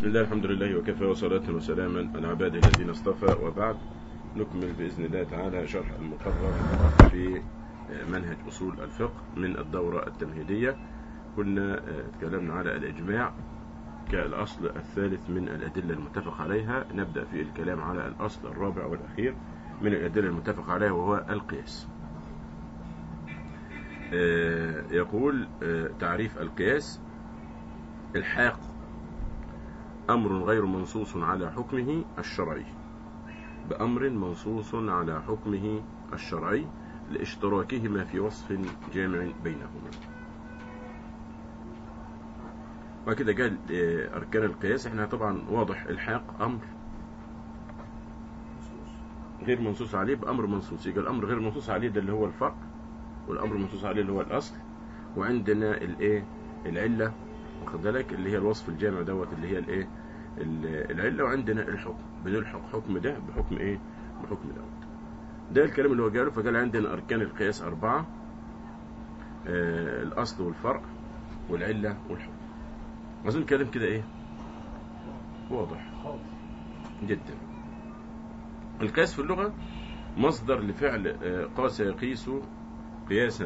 بسم الله الحمد لله وكفى وصلاة وسلاما على عباده الذين اصطفى وبعد نكمل بإذن الله تعالى شرح المقرر في منهج أصول الفقه من الدورة التمهيدية كنا تكلمنا على الإجماع كالأصل الثالث من الأدلة المتفق عليها نبدأ في الكلام على الأصل الرابع والأخير من الأدلة المتفق عليها وهو القياس يقول تعريف القياس الحاق أمر غير منصوص على حكمه الشرعي بأمر منصوص على حكمه الشرعي لاشتراكهما في وصف جامع بينهما وكده قال أركان القياس احنا طبعا واضح الحاق أمر غير منصوص عليه بأمر منصوص يبقى الأمر غير منصوص عليه ده اللي هو الفرق والأمر منصوص عليه اللي هو الأصل وعندنا الايه العلة واخد بالك اللي هي الوصف الجامع دوت اللي هي الايه العلة وعندنا الحكم بنلحق حكم ده بحكم ايه بحكم دوت ده الكلام اللي هو قاله فقال عندنا أركان القياس أربعة آه الأصل والفرع والعلة والحكم أظن الكلام كده ايه واضح جدا القياس في اللغة مصدر لفعل آه قاس يقيس قياسا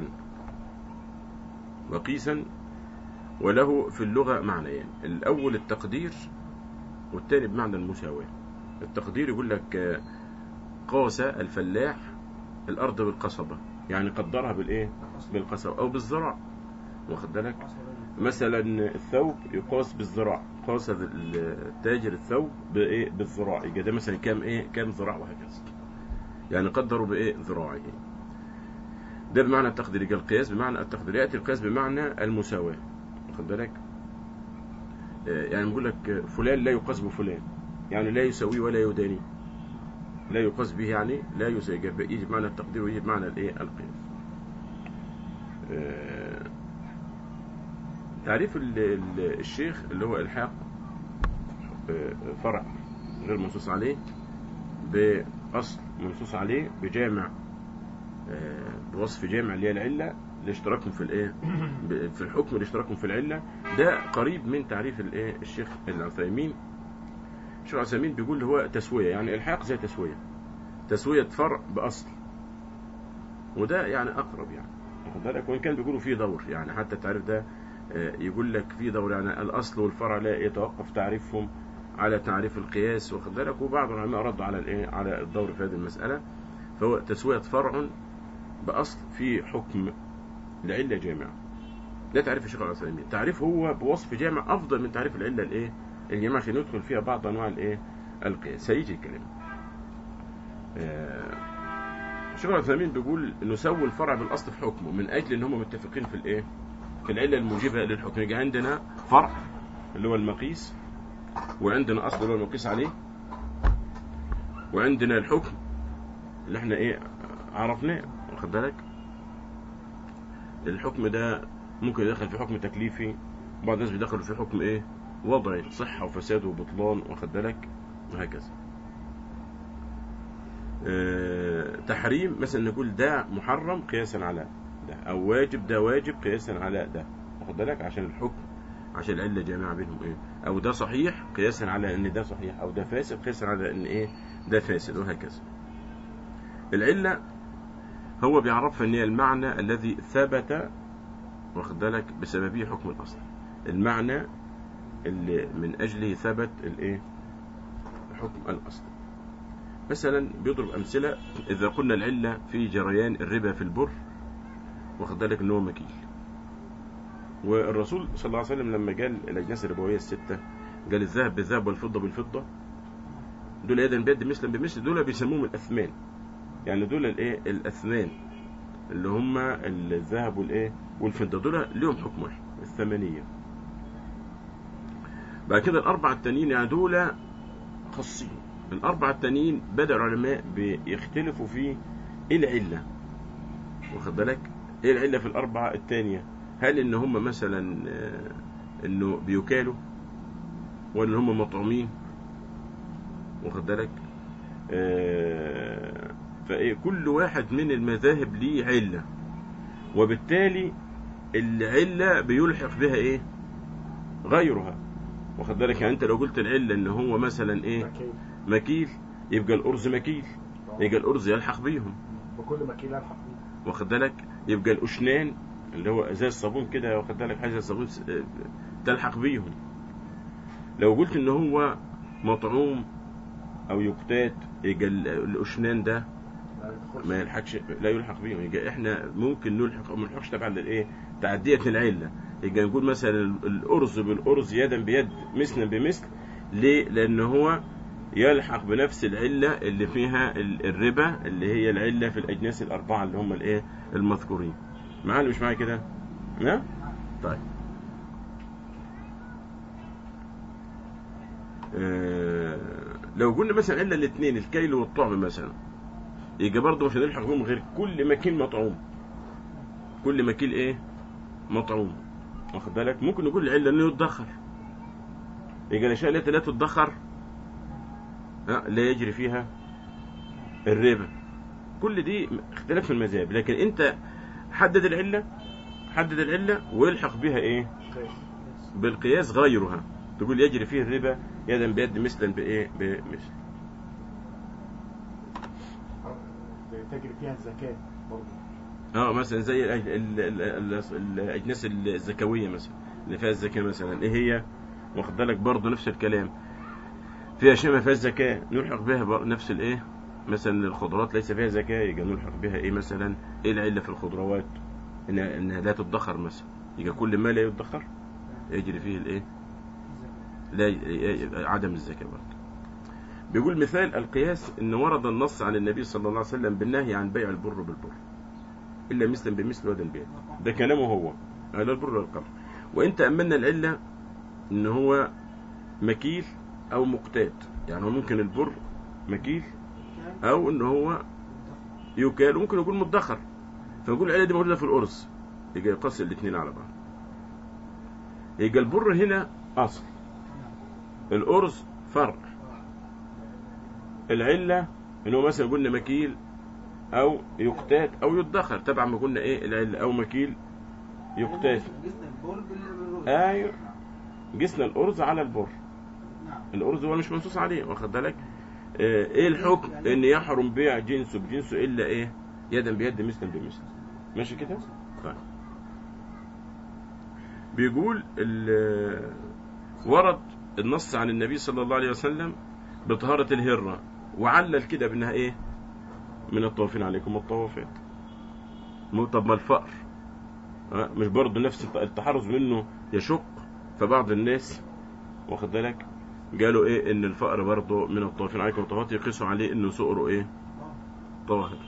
وقيسا وله في اللغة معنيين الأول التقدير والثاني بمعنى المساواة التقدير يقول لك قاس الفلاح الأرض بالقصبة يعني قدرها بالإيه بالقصبة أو بالزراع واخد بالك مثلا الثوب يقاس بالزراع قاس التاجر الثوب بإيه بالزراع يبقى ده مثلا كام إيه كام ذراع وهكذا يعني قدروا بإيه ذراعه ده بمعنى التقدير يبقى القياس بمعنى التقدير يأتي القياس بمعنى المساواة واخد بالك يعني بيقول لك فلان لا يقاس بفلان يعني لا يساويه ولا يدانيه لا يقاس به يعني لا يساوي يجي بمعنى التقدير ويجي بمعنى الايه القياس تعريف الشيخ اللي هو الحاق فرع غير منصوص عليه بأصل منصوص عليه بجامع بوصف جامع اللي هي العلة لاشتراكهم في الايه في الحكم لاشتراكهم في العلة ده قريب من تعريف الايه الشيخ العثيمين الشيخ العثيمين بيقول هو تسوية يعني الحاق زي تسوية تسوية فرع بأصل وده يعني أقرب يعني واخد بالك وإن كان بيقولوا فيه دور يعني حتى التعريف ده يقول لك فيه دور يعني الأصل والفرع لا يتوقف تعريفهم على تعريف القياس واخد بالك وبعض العلماء ردوا على الايه على الدور في هذه المسألة فهو تسوية فرع بأصل في حكم العلة جامعة ده تعريف الشيخ العثيمين تعريف هو بوصف جامع أفضل من تعريف العلة الإيه الجامعة عشان ندخل فيها بعض أنواع الإيه القياس هيجي الكلام آه الشيخ العثيمين بيقول نسوي الفرع بالأصل في حكمه من أجل إن هم متفقين في الإيه في العلة الموجبة للحكم يجي عندنا فرع اللي هو المقيس وعندنا أصل اللي هو المقيس عليه وعندنا الحكم اللي احنا ايه عرفناه واخد بالك الحكم ده ممكن يدخل في حكم تكليفي بعض الناس بيدخلوا في حكم ايه وضعي صحة وفساد وبطلان واخد بالك وهكذا اه تحريم مثلا نقول ده محرم قياسا على ده او واجب ده واجب قياسا على ده واخد بالك عشان الحكم عشان العله جامعه بينهم ايه او ده صحيح قياسا على ان ده صحيح او ده فاسد قياسا على ان ايه ده فاسد وهكذا العله هو بيعرفها ان هي المعنى الذي ثبت واخد بالك بسببه حكم الاصل المعنى اللي من اجله ثبت الايه حكم الاصل مثلا بيضرب امثله اذا قلنا العله في جريان الربا في البر واخد بالك ان هو مكيل والرسول صلى الله عليه وسلم لما قال الاجناس الربويه السته قال الذهب بالذهب والفضه بالفضه دول يدا بيد مثلا بمثل دول بيسموهم الاثمان يعني دول الايه الاثنان اللي هم الذهب والايه والفضه دول لهم حكم واحد الثمانيه بعد كده الاربعه التانيين يعني دول خاصين الاربعه التانيين بدا العلماء بيختلفوا في ايه العله واخد بالك ايه العله في الاربعه التانيه هل ان هم مثلا انه بيكالوا ولا هم مطعومين واخد بالك آه فايه كل واحد من المذاهب ليه عله وبالتالي العله بيلحق بها ايه غيرها واخد بالك يعني انت لو قلت العله ان هو مثلا ايه مكيل مكيل يبقى الارز مكيل يبقى الارز يلحق بيهم بكل مكيل الحق بيه واخد بالك يبقى الاشنان اللي هو زي الصابون كده واخد بالك حاجه زي الصابون س- آه، تلحق بيهم لو قلت ان هو مطعوم او يقتات يبقى ال- الاشنان ده ما يدخلش ما يلحقش لا يلحق بيهم يبقى احنا ممكن نلحق او ما نلحقش تبع للايه تعديه العله يبقى نقول مثلا ال- الارز بالارز يدا بيد مثلا بمثل ليه لان هو يلحق بنفس العله اللي فيها ال- الربا اللي هي العله في الاجناس الاربعه اللي هم الايه المذكورين معايا ولا مش معايا كده ها طيب آه لو قلنا مثلا الا الاثنين الكيل والطعم مثلا يبقى برضه مش هنلحق بهم غير كل مكيل مطعوم كل مكيل ايه مطعوم واخد بالك ممكن نقول العله انه يتدخر يبقى الاشياء التي لا تتدخر ها، لا يجري فيها الربا كل دي اختلاف في المذاهب لكن انت حدد العله حدد العله ويلحق بها ايه كويس. بالقياس غيرها تقول يجري فيه الربا يدا بيد مثلا بايه بمثل تجري فيها الزكاة برضه اه مثلا زي الأج- ال- ال- ال- الاجناس الزكويه مثلا اللي فيها الزكاه مثلا ايه هي واخد بالك برضه نفس الكلام فيها اشياء ما فيهاش زكاه نلحق بها بر- نفس الايه مثلا الخضروات ليس فيها زكاه يبقى نلحق بها ايه مثلا ايه العله في الخضروات انها انها لا تدخر مثلا يبقى كل ما لا يدخر يجري فيه الايه لا ي- ي- عدم الزكاه برضه بيقول مثال القياس ان ورد النص عن النبي صلى الله عليه وسلم بالنهي عن بيع البر بالبر الا مثلا بمثل ودا بيد ده كلامه هو على البر والقمر وان تاملنا العله ان هو مكيل او مقتات يعني هو ممكن البر مكيل او ان هو يكال وممكن يكون مدخر فنقول العله دي موجوده في الارز يبقى يقص الاثنين على بعض يبقى البر هنا اصل الارز فرع العله ان هو مثلا قلنا مكيل او يقتات او يدخر تبع ما قلنا ايه العله او مكيل يقتات جسنا البر بالرز ايوه قسنا الارز على البر نعم الارز هو مش منصوص عليه واخد بالك آه، ايه الحكم ان يحرم بيع جنسه بجنسه الا ايه يدا بيد مثلا بمثل ماشي كده طيب بيقول ال- ورد النص عن النبي صلى الله عليه وسلم بطهارة الهرة وعلل كده بانها ايه من الطوافين عليكم الطوافات مو طب ما الفقر آه، مش برضه نفس الت- التحرز منه يشق فبعض الناس واخد بالك قالوا ايه ان الفقر برضه من الطوافين عليكم الطوافات يقيسوا عليه انه سؤره ايه طاهر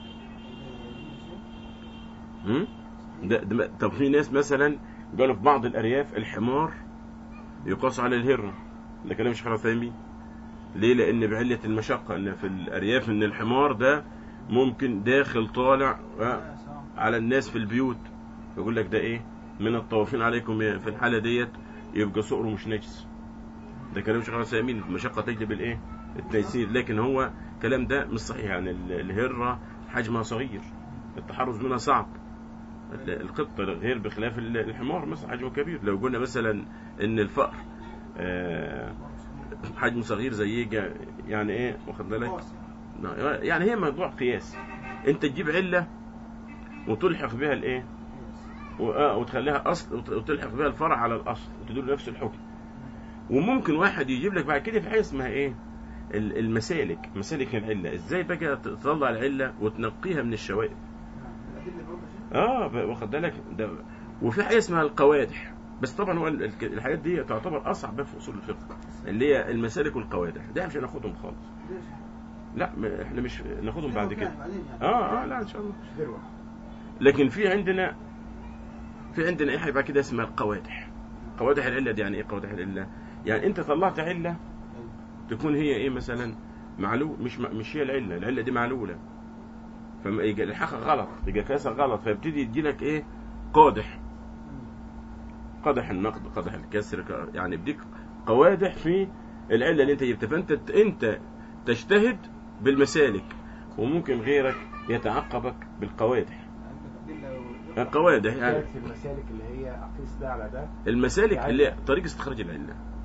هم؟ ده, ده طب في ناس مثلا قالوا في بعض الارياف الحمار يقاس على الهره ده كلام شيخ عثيمين ليه لان بعله المشقه ان في الارياف ان الحمار ده ممكن داخل طالع آه، على الناس في البيوت يقول لك ده ايه من الطوافين عليكم في الحاله ديت يبقى سؤره مش نجس ده كلام شيخ عثيمين المشقه تجلب الايه التيسير لكن هو الكلام ده مش صحيح يعني ال- الهره حجمها صغير التحرز منها صعب ال- القطه غير بخلاف ال- الحمار مثلا حجمه كبير لو قلنا مثلا ان الفأر آه، حجمه صغير زي جا- يعني ايه واخد بالك يعني هي موضوع قياس انت تجيب عله وتلحق بها الايه و- آه، وتخليها اصل وت- وتلحق بها الفرع على الاصل وتدور نفس الحكم وممكن واحد يجيب لك بعد كده في حاجه اسمها ايه ال- المسالك مسالك العله ازاي بقى تطلع العله وتنقيها من الشوائب الأدلة برضه شيء اه ب- واخد بالك ده وفي حاجه اسمها القوادح بس طبعا هو ال- الك- الحاجات دي تعتبر اصعب باب في اصول الفقه اللي هي المسالك والقوادح ده مش هناخدهم خالص ليش؟ لا م- احنا مش ناخدهم بعد كده بعدين يعني. اه اه لا ان شاء الله مش دروة لكن في عندنا في عندنا ايه هيبقى كده اسمها القوادح قوادح العله دي يعني ايه قوادح العله يعني انت طلعت عله تكون هي ايه مثلا معلول مش م- مش هي العله العله دي معلوله فما يجي الحقها غلط يجي قياسها غلط فيبتدي يدي لك ايه قادح قدح النقد قدح الكسر ك- يعني بديك قوادح في العله اللي انت جبتها فانت انت تجتهد بالمسالك وممكن غيرك يتعقبك بالقوادح عندك أدلة و- القوادح يعني في المسالك اللي هي أقيس ده على ده المسالك اللي هي طريق استخراج العله اه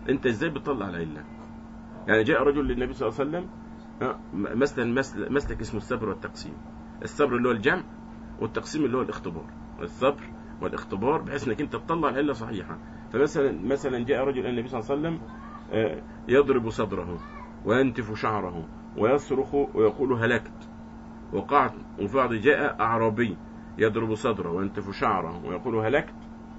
انت ازاي بتطلع العله يعني جاء رجل للنبي صلى الله عليه وسلم ها، م- مثلا مسل- مسلك اسمه الصبر والتقسيم الصبر اللي هو الجمع والتقسيم اللي هو الاختبار الصبر والاختبار بحيث انك انت تطلع العله صحيحه فمثلا مثلا جاء رجل الى النبي صلى الله عليه وسلم آه، يضرب صدره وينتف شعره ويصرخ ويقول هلكت وقعت وفي بعض جاء أعرابي يضرب صدره وينتف شعره ويقول هلكت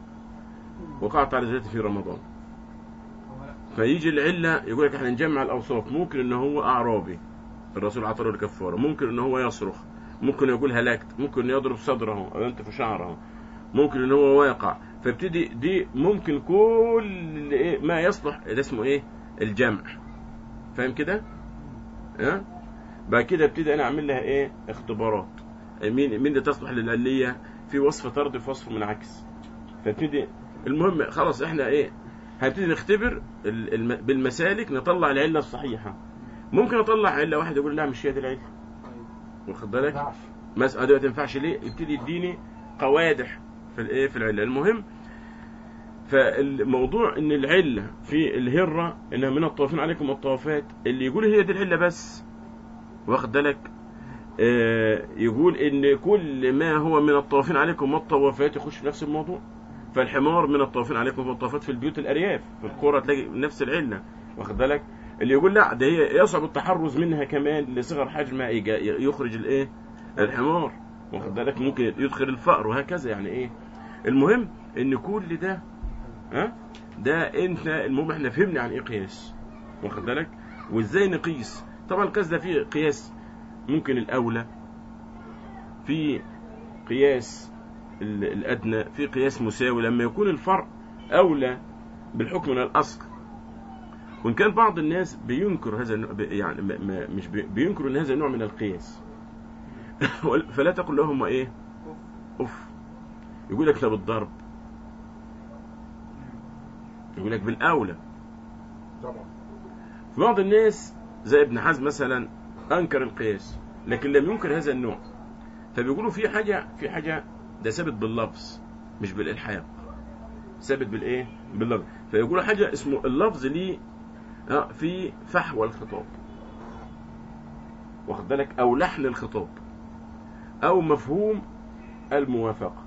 وقعت على ذاته في رمضان هو لا. فيجي العلة يقول لك احنا نجمع الأوصاف ممكن ان هو أعرابي الرسول عطره الكفارة ممكن ان هو يصرخ ممكن يقول هلكت ممكن يضرب صدره أو ينتف شعره ممكن ان هو واقع فابتدي دي ممكن كل إيه ما يصلح ده اسمه ايه الجمع فاهم كده ها بعد كده ابتدي انا اعمل لها ايه اختبارات مين مين اللي تصلح للعليه في وصف ترضي وصف منعكس فابتدي المهم خلاص احنا ايه هنبتدي نختبر ال- الم- بالمسالك نطلع العله الصحيحه ممكن اطلع عله واحد يقول لا مش هي دي العله واخد ما بالك ينفعش مسألة دي ما تنفعش ليه يبتدي يديني قوادح في الايه في العله المهم فالموضوع ان العله في الهره انها من الطوافين عليكم الطوافات اللي يقول هي دي العله بس واخد بالك آه يقول ان كل ما هو من الطوافين عليكم والطوافات يخش في نفس الموضوع فالحمار من الطوافين عليكم والطوافات في البيوت الارياف في القرى تلاقي نفس العله واخد بالك اللي يقول لا ده هي يصعب التحرز منها كمان لصغر حجمها يجا- يخرج الايه الحمار واخد بالك ممكن يدخل الفأر وهكذا يعني ايه المهم ان كل ده ها ده انت المهم احنا فهمنا عن ايه قياس واخد بالك وازاي نقيس طبعا القياس ده فيه قياس ممكن الاولى في قياس ال- الادنى في قياس مساوي لما يكون الفرع اولى بالحكم من الاصل وان كان بعض الناس بينكر هذا النوع يعني ما- ما- مش بي- بينكر ان هذا النوع من القياس فلا تقل لهم ايه اوف يقول لك ده بالضرب يقول لك بالاولى طبعا في بعض الناس زي ابن حزم مثلا انكر القياس لكن لم ينكر هذا النوع فبيقولوا في حاجه في حاجه ده ثابت باللفظ مش بالالحاق ثابت بالايه باللفظ فيقولوا حاجه اسمه اللفظ ليه آه، في فحوى الخطاب واخد بالك او لحن الخطاب او مفهوم الموافقه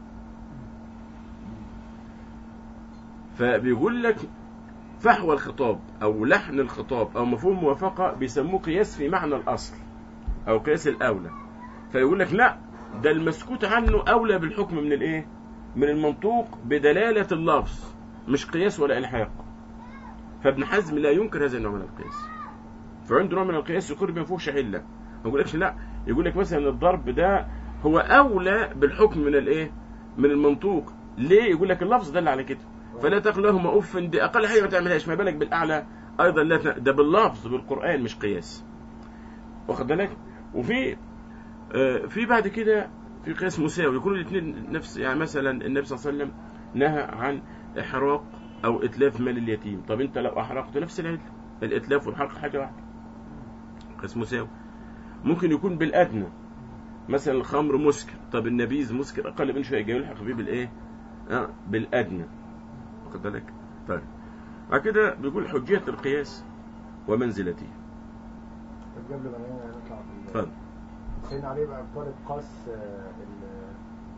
فبيقول لك فحوى الخطاب او لحن الخطاب او مفهوم موافقه بيسموه قياس في معنى الاصل او قياس الاولى فيقول لك لا ده المسكوت عنه اولى بالحكم من الايه من المنطوق بدلاله اللفظ مش قياس ولا الحاق فابن حزم لا ينكر هذا النوع من القياس فعنده نوع من القياس يقول ما فيهوش عله ما يقولكش لا يقول لك مثلا الضرب ده هو اولى بالحكم من الايه من المنطوق ليه يقول لك اللفظ دل على كده فلا تقل لهما اف دي اقل حاجه ما تعملهاش ما بالك بالاعلى ايضا لا ت- ده باللفظ بالقران مش قياس واخد بالك وفي آه، في بعد كده في قياس مساوي يكونوا الاثنين نفس يعني مثلا النبي صلى الله عليه وسلم نهى عن احراق او اتلاف مال اليتيم طب انت لو احرقت نفس العله الاتلاف والحرق حاجه واحده قياس مساوي ممكن يكون بالادنى مثلا الخمر مسكر طب النبيذ مسكر اقل من شويه جاي يلحق بيه بالايه آه بالادنى واخد بالك طيب بعد كده بيقول حجيه القياس ومنزلته طب قبل ما نطلع في اتفضل سيدنا علي بقى طالب قاس آه، ال-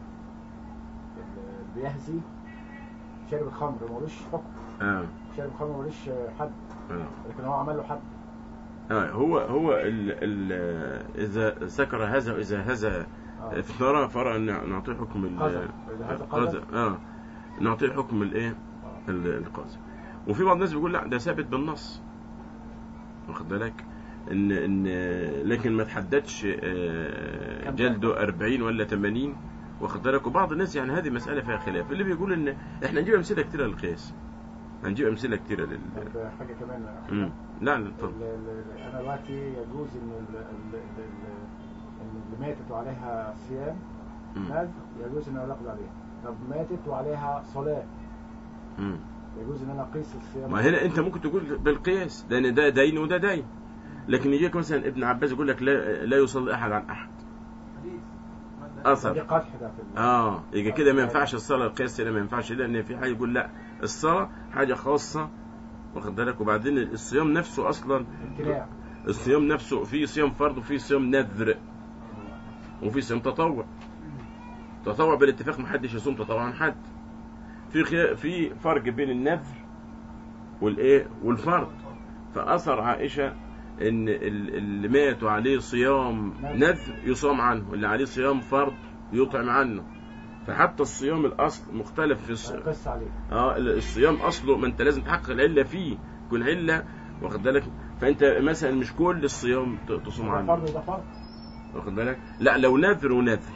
ال- البيهزي شارب الخمر ملوش حكم اه شارب الخمر ملوش آه، حد اه لكن هو عمل له حد آه هو هو ال ال اذا سكر هذا واذا هذا آه. افترى فرى ان نعطيه حكم ال- قذف. إذا هذا القذف. قذف. اه نعطيه حكم الايه آه. ال- القذف وفي بعض الناس بيقول لا ده ثابت بالنص واخد بالك ان ان لكن ما تحددش آه، كم جلده 40 ولا 80 واخد بالك وبعض الناس يعني هذه مساله فيها خلاف اللي بيقول ان احنا نجيب امثله كتيره للقياس هنجيب امثله كتيره لل طب حاجه كمان مم. لا لا اتفضل ال- ال- انا دلوقتي يجوز ان ال- ال- ال- ال- إن اللي ماتت وعليها صيام مم. نذر يجوز ان انا اقضي عليها طب ماتت وعليها صلاه مم. يجوز ان انا اقيس الصيام ما هنا انت ممكن تقول بالقياس لان ده دين وده دين لكن يجيك مثلا ابن عباس يقول لك لا لا يصلي احد عن احد حديث مادة. دي اثر قدح ده في ال- اه يجي كده ما ينفعش الصلاه القياس هنا ما ينفعش لان في حاجه يقول لا الصلاه حاجه خاصه واخد بالك وبعدين الصيام نفسه اصلا امتناع الصيام نفسه في صيام فرض وفي صيام نذر وفي صيام تطوع تطوع بالاتفاق محدش يصوم تطوع عن حد في خي... في فرق بين النذر والايه والفرض فاثر عائشه ان ال- اللي مات وعليه صيام نذر يصام عنه اللي عليه صيام فرض يطعم عنه فحتى الصيام الاصل مختلف في الص... قص عليه اه الصيام اصله ما انت لازم تحقق العله فيه يكون عله واخد بالك فانت مثلا مش كل الصيام ت- تصوم ده عنه فرض وده فرض واخد بالك لا لو نذر ونذر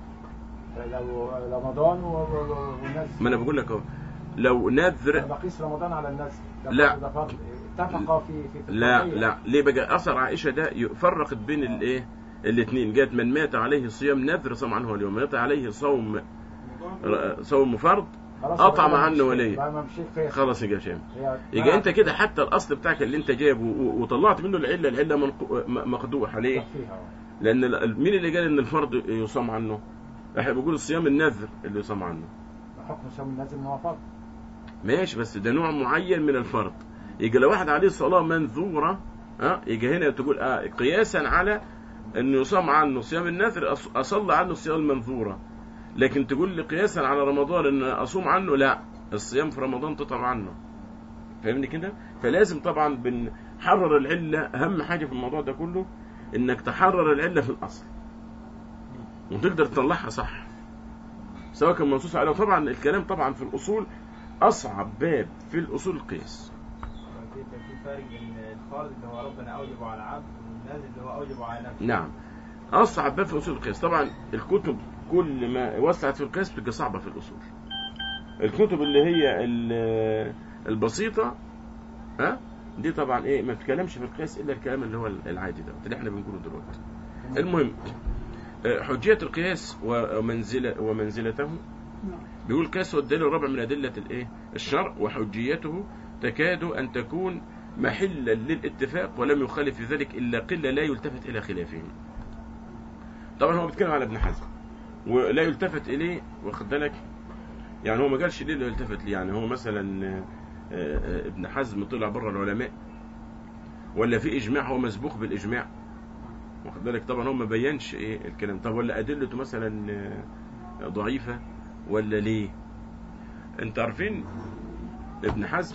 لو رمضان و- و- والناس ما انا بقول لك اهو لو نذر أنا بقيس رمضان على الناس ده لا. فرض ده فرض اتفقا في في في لا الفرضية. لا ليه بقى اثر عائشه ده فرقت بين الايه الاثنين جاءت من مات عليه صيام نذر صام عنه اليوم مات عليه صوم صوم فرض خلاص أطعم بقى عنه مش- ولي. بقى ما مش قياس. خلاص يا شام هي- يبقى انت كده حتى الاصل بتاعك اللي انت جايبه و- وطلعت منه العله العله منقو- م- مقدوح عليه فيها آه. لان ال- مين اللي قال ان الفرض يصام عنه احنا بنقول الصيام النذر اللي يصام عنه حكم صوم الناس ان هو فرض ماشي بس ده نوع معين من الفرض يجي لو واحد عليه صلاة منذورة ها يجي هنا تقول اه قياسا على انه يصام عنه صيام النذر أص- اصلي عنه الصيام المنذورة لكن تقول لي قياسا على رمضان ان اصوم عنه لا الصيام في رمضان تطعم عنه فاهمني كده فلازم طبعا بنحرر العلة اهم حاجة في الموضوع ده كله انك تحرر العلة في الاصل وتقدر تطلعها صح سواء كان منصوص عليه طبعا الكلام طبعا في الاصول اصعب باب في الاصول القياس في في فرق بين الفرض اللي هو ربنا اوجبه على العبد والنازل اللي هو اوجبه على نفسه نعم اصعب باب في اصول القياس طبعا الكتب كل ما وسعت في القياس بتبقى صعبه في الاصول الكتب اللي هي ال- البسيطه ها دي طبعا ايه ما بتتكلمش في القياس الا الكلام اللي هو العادي ده اللي احنا بنقوله دلوقتي المهم آه، حجيه القياس ومنزله ومنزلته بيقول القياس هو الدليل الرابع من ادله الايه الشرع وحجيته تكاد ان تكون محلا للاتفاق ولم يخالف في ذلك الا قله لا يلتفت الى خلافهم طبعا هو بيتكلم على ابن حزم ولا يلتفت اليه واخد بالك يعني هو ما قالش ليه لا يلتفت ليه يعني هو مثلا آه، آه، ابن حزم طلع بره العلماء ولا في اجماع هو مسبوق بالاجماع واخد بالك طبعا هو ما بينش ايه الكلام طب ولا ادلته مثلا آه، ضعيفه ولا ليه انت عارفين ابن حزم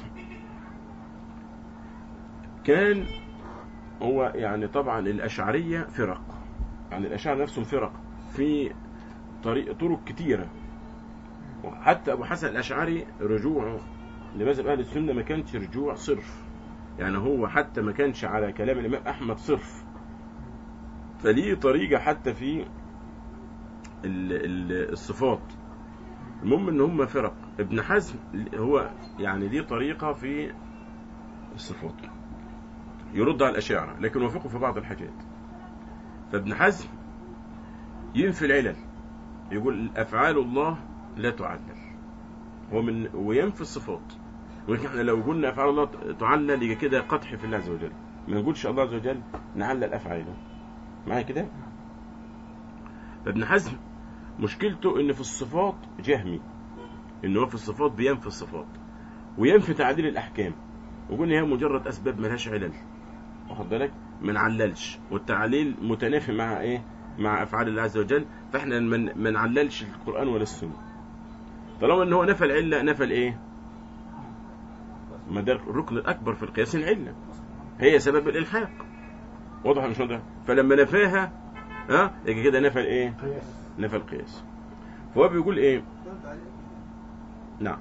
كان هو يعني طبعا الاشعريه فرق يعني الاشاعره نفسهم فرق في طريق طرق كتيره وحتى ابو حسن الاشعري رجوعه لمذهب اهل السنه ما كانش رجوع صرف يعني هو حتى ما كانش على كلام الامام احمد صرف فليه طريقه حتى في ال- ال- الصفات المهم ان هم فرق ابن حزم هو يعني ليه طريقه في الصفات يرد على الاشاعره لكن وافقوا في بعض الحاجات فابن حزم ينفي العلل يقول افعال الله لا تعلل هو من وينفي الصفات ولكن احنا لو قلنا افعال الله تعلل يبقى كده قدح في الله عز وجل ما نقولش الله عز وجل نعلل افعاله معايا كده فابن حزم مشكلته ان في الصفات جهمي ان هو في الصفات بينفي الصفات وينفي تعديل الاحكام ويقول هي مجرد اسباب ملهاش علل واخد بالك ما نعللش والتعليل متنافي مع ايه مع افعال الله عز وجل فاحنا ما ما نعللش القران ولا السنه طالما ان هو نفى العله نفى الايه ما ده الركن الاكبر في القياس العله هي سبب الالحاق واضح مش واضح فلما نفاها ها يبقى كده نفى الايه قياس نفى القياس فهو بيقول ايه نعم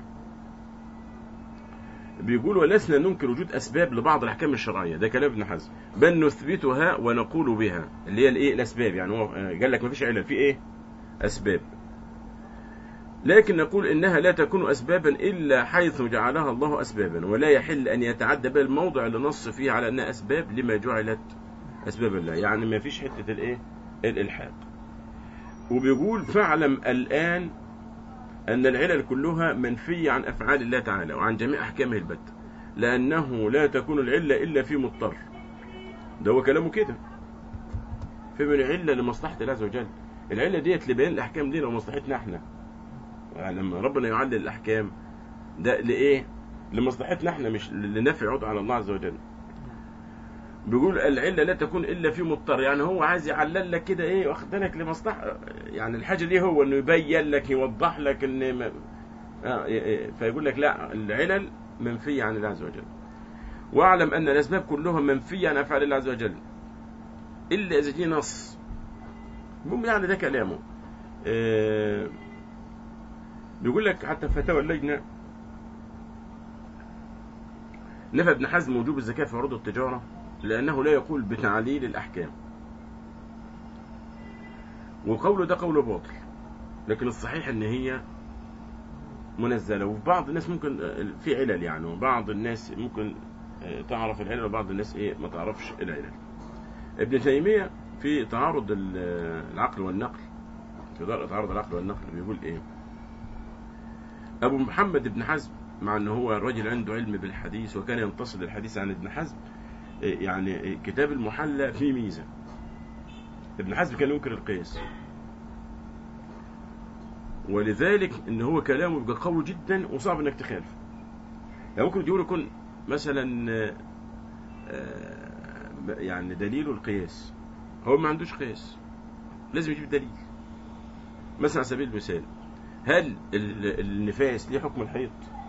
بيقول ولسنا ننكر وجود اسباب لبعض الاحكام الشرعيه ده كلام ابن حزم بل نثبتها ونقول بها اللي هي الايه الاسباب يعني هو آه، قال لك ما فيش علل في ايه اسباب لكن نقول انها لا تكون اسبابا الا حيث جعلها الله اسبابا ولا يحل ان يتعدى بها الموضع اللي نص فيه على انها اسباب لما جعلت اسباب الله يعني ما فيش حته الايه الالحاق وبيقول فاعلم الان أن العلل كلها منفية عن أفعال الله تعالى وعن جميع أحكامه البتة لأنه لا تكون العلة إلا في مضطر ده هو كلامه كده في من علة لمصلحة الله عز وجل العلة ديت لبيان الأحكام دي لمصلحتنا احنا يعني لما ربنا يعلل الأحكام ده لإيه لمصلحتنا احنا مش لنفع يعود على الله عز وجل بيقول العله لا تكون الا في مضطر يعني هو عايز يعلل لك كده ايه واخد بالك لمصلحه يعني الحاجه دي هو انه يبين لك يوضح لك ان ما آه إيه إيه فيقول لك لا العلل منفيه عن الله عز وجل واعلم ان الاسباب كلها منفيه عن افعال الله عز وجل الا اذا جه نص المهم يعني ده كلامه آه بيقول لك حتى في فتاوى اللجنه نفى ابن حزم وجوب الزكاه في عروض التجاره لانه لا يقول بتعليل الاحكام وقوله ده قول باطل لكن الصحيح ان هي منزله وفي بعض الناس ممكن في علل يعني وبعض الناس ممكن تعرف العلل وبعض الناس ايه ما تعرفش العلل ابن تيميه في تعارض العقل والنقل في دار تعارض العقل والنقل بيقول ايه ابو محمد بن حزم مع ان هو الرجل عنده علم بالحديث وكان ينتصر الحديث عن ابن حزم يعني كتاب المحلى فيه ميزه ابن حزم كان ينكر القياس ولذلك ان هو كلامه بيبقى قوي جدا وصعب انك تخالف يعني ممكن يقول يكون مثلا يعني دليله القياس هو ما عندوش قياس لازم يجيب دليل مثلا على سبيل المثال هل النفاس ليه حكم الحيض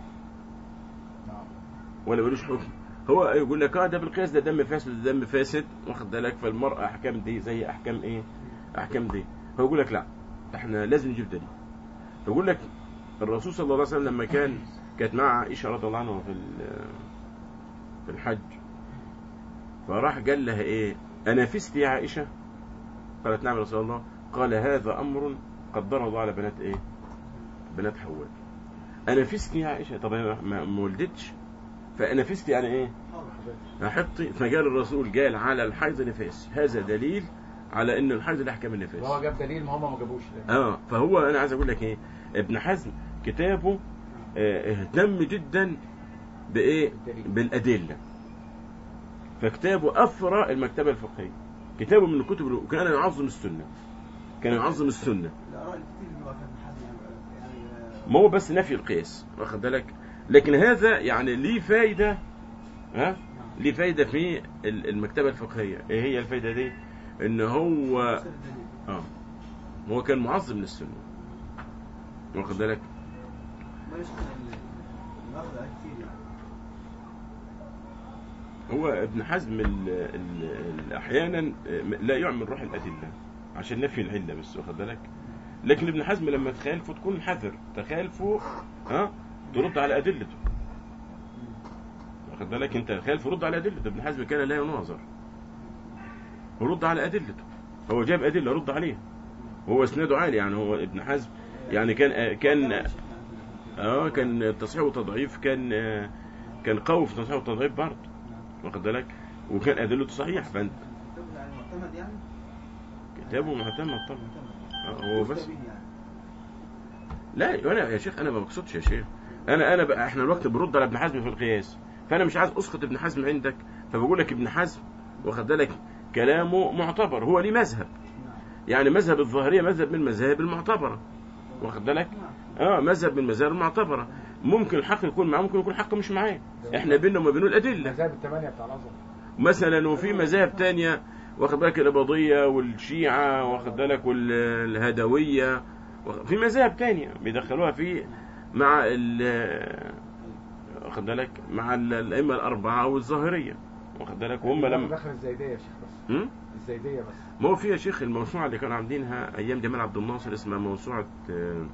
ولا ملوش حكم هو يقول لك اه ده بالقياس ده دم فاسد ده دم فاسد واخد بالك فالمرأة احكام دي زي احكام ايه احكام دي هو يقول لك لا احنا لازم نجيب دليل فيقول لك الرسول صلى الله عليه وسلم لما كان كانت مع عائشة رضي الله عنها في في الحج فراح قال لها ايه انافست يا عائشة قالت نعم يا رسول الله قال هذا امر قدره الله على بنات ايه بنات حواء انافست يا عائشة طب ما, ما ولدتش فنفست يعني ايه حطي فقال الرسول قال على الحيض نفاس هذا دليل على ان الحيض له احكام النفاس هو جاب دليل ما هم ما جابوش اه فهو انا عايز اقول لك ايه ابن حزم كتابه اه اهتم جدا بايه بالدليل. بالادله فكتابه اثرى المكتبه الفقهيه كتابه من الكتب اللي كان يعظم السنه كان يعظم السنه الآراء الكتير اللي هو كان حد يعني يعني ما هو بس نفي القياس واخد بالك لكن هذا يعني ليه فايدة ها ليه فايدة في ال- المكتبة الفقهية ايه هي الفايدة دي ان هو سر الدليل. اه هو كان معظم للسنة واخد بالك ما يشكل المأخذ عليه كتير يعني هو ابن حزم ال ال ال احيانا لا يعمل روح الادله عشان نفي العله بس واخد بالك لكن ابن حزم لما تخالفه تكون حذر تخالفه ها ترد على ادلته واخد بالك انت خالف رد على ادلته ابن حزم كان لا يناظر ورد على ادلته هو جاب ادله رد عليها وهو اسناده عالي يعني هو ابن حزم يعني كان كان اه كان تصحيح وتضعيف كان آه، كان قوي في تصحيح وتضعيف برضه واخد بالك وكان ادلته صحيح فانت كتاب يعني معتمد يعني كتابه معتمد طبعا معتمد آه، هو بس كتابين يعني لا انا يا شيخ انا ما بقصدش يا شيخ انا انا بقى احنا الوقت بنرد على ابن حزم في القياس فانا مش عايز اسقط ابن حزم عندك فبقول لك ابن حزم واخد بالك كلامه معتبر هو ليه مذهب نعم يعني مذهب الظاهريه مذهب من المذاهب المعتبره واخد بالك نعم اه مذهب من المذاهب المعتبره ممكن الحق يكون معاه ممكن يكون الحق مش معاه احنا بيننا وما بينه الادله المذاهب الثمانية بتاع الأزهر مثلا وفي مذاهب تانية واخد بالك الإباضية والشيعة واخد بالك والهدوية واخد- في مذاهب تانية بيدخلوها في مع ال واخد بالك مع ال- الأئمة الأربعة والظاهرية واخد بالك وهم لما دخل الزيدية يا شيخ بس هم؟ الزيدية بس ما هو في يا شيخ الموسوعة اللي كانوا عاملينها أيام جمال عبد الناصر اسمها موسوعة آه،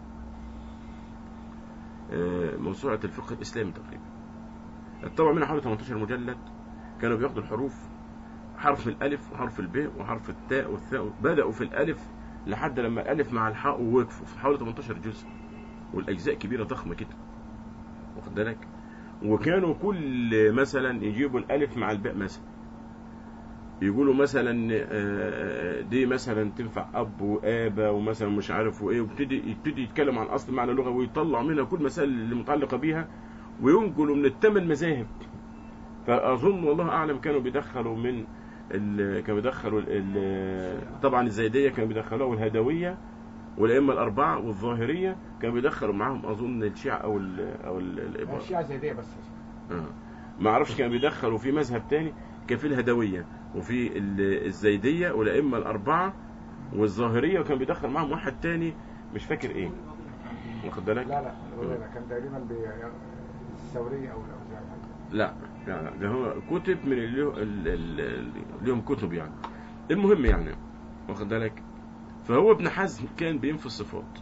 آه، موسوعة الفقه الإسلامي تقريبا اتطبع منها حوالي 18 مجلد كانوا بياخدوا الحروف حرف الألف وحرف الب وحرف التاء والثاء بدأوا في الألف لحد لما الألف مع الحاء ووقفوا في حوالي 18 جزء والأجزاء كبيرة ضخمة كده واخد بالك وكانوا كل مثلا يجيبوا الألف مع الباء مثلا يقولوا مثلا آه، دي مثلا تنفع اب وابا ومثلا مش عارف وايه ويبتدي يبتدي يتكلم عن اصل معنى اللغه ويطلع منها كل مسائل اللي متعلقه بيها وينقلوا من الثمان مذاهب فاظن والله اعلم كانوا بيدخلوا من ال... كانوا بيدخلوا ال... ال... طبعا الزيديه كانوا بيدخلوها والهدويه والائمه الاربعه والظاهريه كانوا بيدخلوا معاهم اظن الشيعه او ال... او ال... لا، الاباضه الشيعة زيدية بس يا شيخ آه. ما اعرفش كان بيدخل وفي مذهب تاني كان في الهدويه وفي ال- الزيديه والائمه الاربعه والظاهريه وكان بيدخل معاهم واحد تاني مش فاكر ايه واخد بالك لا لا الولاية كان تقريبا ب- الثورية أو الأوزاعي لا لا لا، ده هو كتب من اللي ال- ال- ال- ليهم كتب يعني المهم يعني واخد بالك فهو ابن حزم كان بينفي الصفات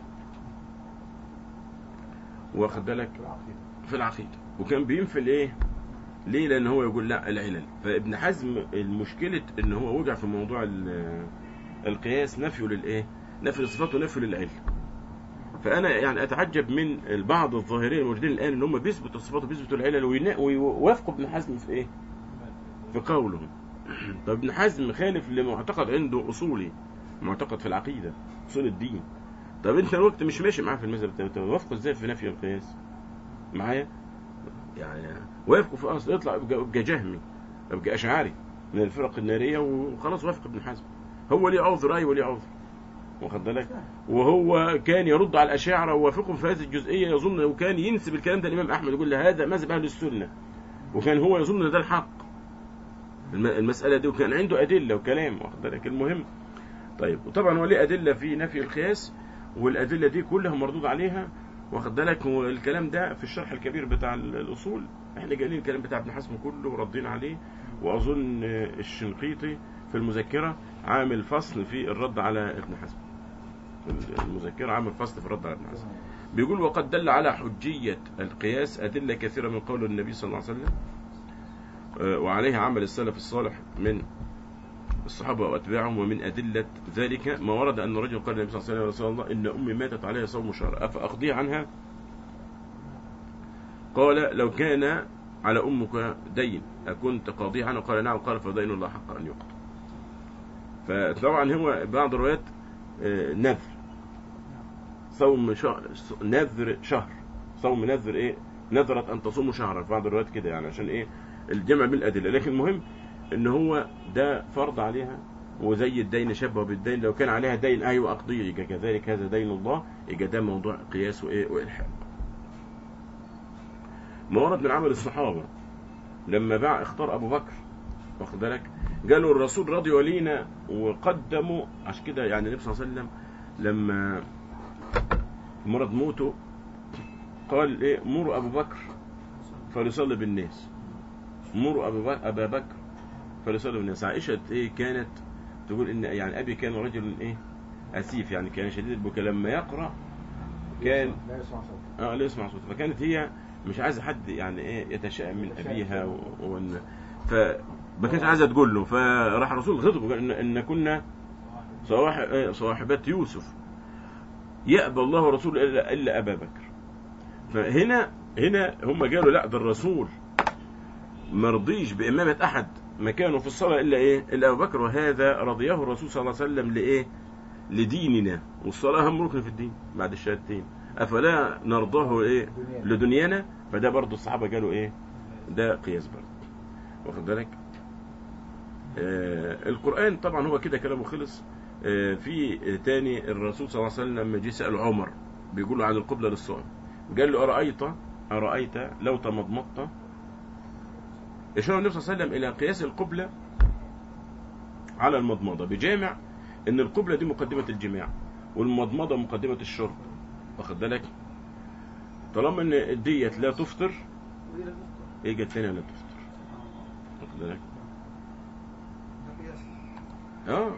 واخد بالك في العقيدة في العقيدة وكان بينفي الايه ليه لان هو يقول لا العلل فابن حزم المشكلة ان هو وجع في موضوع ال- القياس نفيه للايه نفي الصفات ونفي للعلم فانا يعني اتعجب من بعض الظاهرين الموجودين الان ان هم بيثبتوا الصفات وبيثبتوا العلل وينا- ويوافقوا ابن حزم في ايه في قوله طب ابن حزم خالف لمعتقد عنده اصولي معتقد في العقيدة اصول الدين طب انت الوقت مش ماشي معاه في المذهب ده توافقه ازاي في نفي القياس معايا يعني وافقوا في اصل يطلع يبقى يبقى جهمي يبقى اشعري من الفرق الناريه وخلاص وافق ابن حزم هو ليه عذر اي وليه عذر واخد بالك وهو كان يرد على الاشاعره ووافقهم في هذه الجزئيه يظن وكان ينسب الكلام ده الامام احمد يقول له هذا مذهب اهل السنه وكان هو يظن ان ده الحق الم- المساله دي وكان عنده ادله وكلام واخد بالك المهم طيب وطبعا هو ليه ادله في نفي القياس والادله دي كلها مردود عليها واخد بالك والكلام ده في الشرح الكبير بتاع ال- الاصول احنا جايين الكلام بتاع ابن حزم كله وردين عليه واظن الشنقيطي في المذكره عامل فصل في الرد على ابن حزم في المذكره عامل فصل في الرد على ابن حزم بيقول وقد دل على حجيه القياس ادله كثيره من قول النبي صلى الله عليه وسلم آه، وعليه عمل السلف الصالح من الصحابة وأتباعهم ومن أدلة ذلك ما ورد أن رجل قال النبي صلى الله عليه وسلم يا رسول الله إن أمي ماتت عليها صوم شهر أفأقضي عنها قال لو كان على أمك دين أكنت قاضي عنه قال نعم قال فدين الله حق أن يقضى فطبعا هو بعض الروايات آه، نذر صوم شهر نذر شهر صوم نذر ايه نذرت ان تصوموا شهرا في بعض الروايات كده يعني عشان ايه الجمع بالادله لكن المهم ان هو ده فرض عليها وزي الدين شبه بالدين لو كان عليها دين ايوه اقضيه يبقى كذلك هذا دين الله يبقى ده موضوع قياس وايه والحاق ما ورد من عمل الصحابه لما باع اختار ابو بكر واخد بالك قالوا الرسول رضي ولينا وقدموا عشان كده يعني النبي صلى الله عليه وسلم لما مرض موته قال ايه مروا ابو بكر فليصلي بالناس مروا ابو بكر ابا بكر فليصلي بالناس عائشه ايه كانت تقول ان يعني ابي كان رجل ايه اسيف يعني كان شديد البكاء لما يقرا كان لا يسمع صوت اه لا يسمع صوته فكانت هي مش عايزه حد يعني ايه يتشائم من يتشائم. ابيها و... وإن فما كانتش عايزه تقول له فراح الرسول خطبه وقال ان ان كنا صواحب إيه، صواحبات يوسف يأبى الله ورسوله الا الا ابا بكر فهنا هنا هم قالوا لا ده الرسول مرضيش بامامه احد مكانه في الصلاه الا ايه الا ابو بكر وهذا رضيه الرسول صلى الله عليه وسلم لايه لديننا والصلاه اهم ركن في الدين بعد الشهادتين افلا نرضاه ايه دنيا. لدنيانا فده برضه الصحابه قالوا ايه ده قياس برضه واخد بالك آه القران طبعا هو كده كلامه خلص آه في تاني الرسول صلى الله عليه وسلم لما جه سال عمر بيقول له عن القبله للصائم قال له ارايت ارايت لو تمضمضت اشار النبي صلى الله عليه وسلم الى قياس القبله على المضمضه بجامع ان القبله دي مقدمه الجماع والمضمضه مقدمه الشرب واخد بالك طالما ان ديت لا تفطر يجي الثانيه لا تفطر واخد بالك اه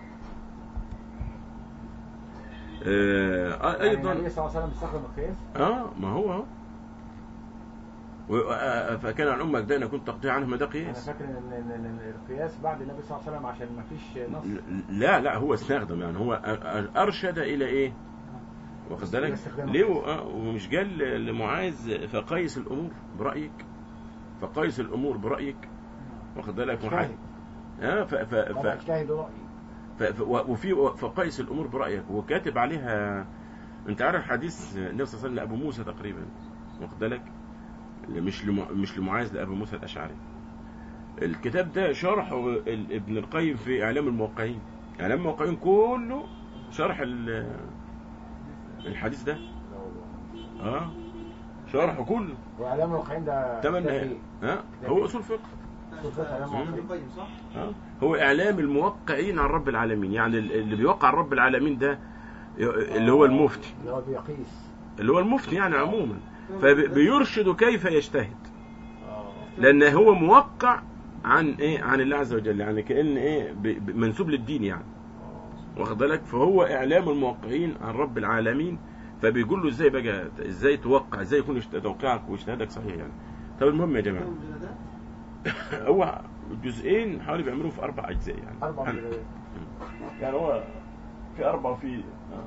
آه، يعني ايضا النبي صلى الله عليه وسلم استخدم القياس اه ما هو اهو و- آه، فكان عن امك ده انا كنت تقطيع عنه ما ده انا قياس فاكر ان إن- إن القياس بعد النبي صلى الله عليه وسلم عشان ما فيش نص لا لا هو استخدم يعني هو أ- أ- ارشد الى ايه واخد بالك استخدام ليه القياس. آه، ومش قال لمعاذ فقيس الامور برايك فقيس الامور برايك واخد بالك وح- اجتهد اه ف ف طبعا ف اجتهد رأيي ف ف و- وفي فقيس الامور برايك وكاتب عليها انت عارف حديث النبي صلى الله عليه وسلم لابو موسى تقريبا واخد بالك مش لم... مش لمعاذ لابو موسى الاشعري الكتاب ده شرحه ال- ابن القيم في اعلام الموقعين اعلام الموقعين كله شرح ال- الحديث ده اه شرحه كله واعلام الواقعين ده تمن ده نهائي إيه؟ ها هو اصول فقه سلطات إعلام مم. ابن الواقعين. القيم صح؟ ها؟ هو اعلام الموقعين عن رب العالمين يعني ال- اللي بيوقع عن رب العالمين ده ي- اللي هو المفتي اللي هو بيقيس اللي هو المفتي يعني عموما فبيرشد كيف يجتهد اه لان هو موقع عن ايه عن الله عز وجل يعني كان ايه ب- ب- منسوب للدين يعني واخد بالك فهو اعلام الموقعين عن رب العالمين فبيقول له ازاي بقى ازاي توقع ازاي يكون اشت- توقيعك واجتهادك صحيح يعني طب المهم يا جماعه كم مجلدات؟ هو جزئين حوالي بيعملوه في اربع اجزاء يعني اربع يعني- مجلدات يعني هو في اربع وفي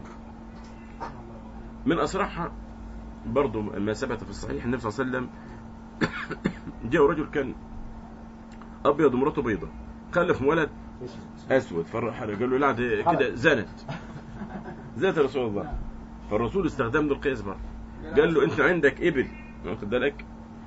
من اسرعها برضو ما ثبت في الصحيح النبي صلى الله عليه وسلم جاء رجل كان ابيض ومراته بيضة خلف ولد اسود اسود فراح قال له لا دي كده زنت زنت يا رسول الله فالرسول استخدم له القياس برضه قال له انت عندك ابل واخد بالك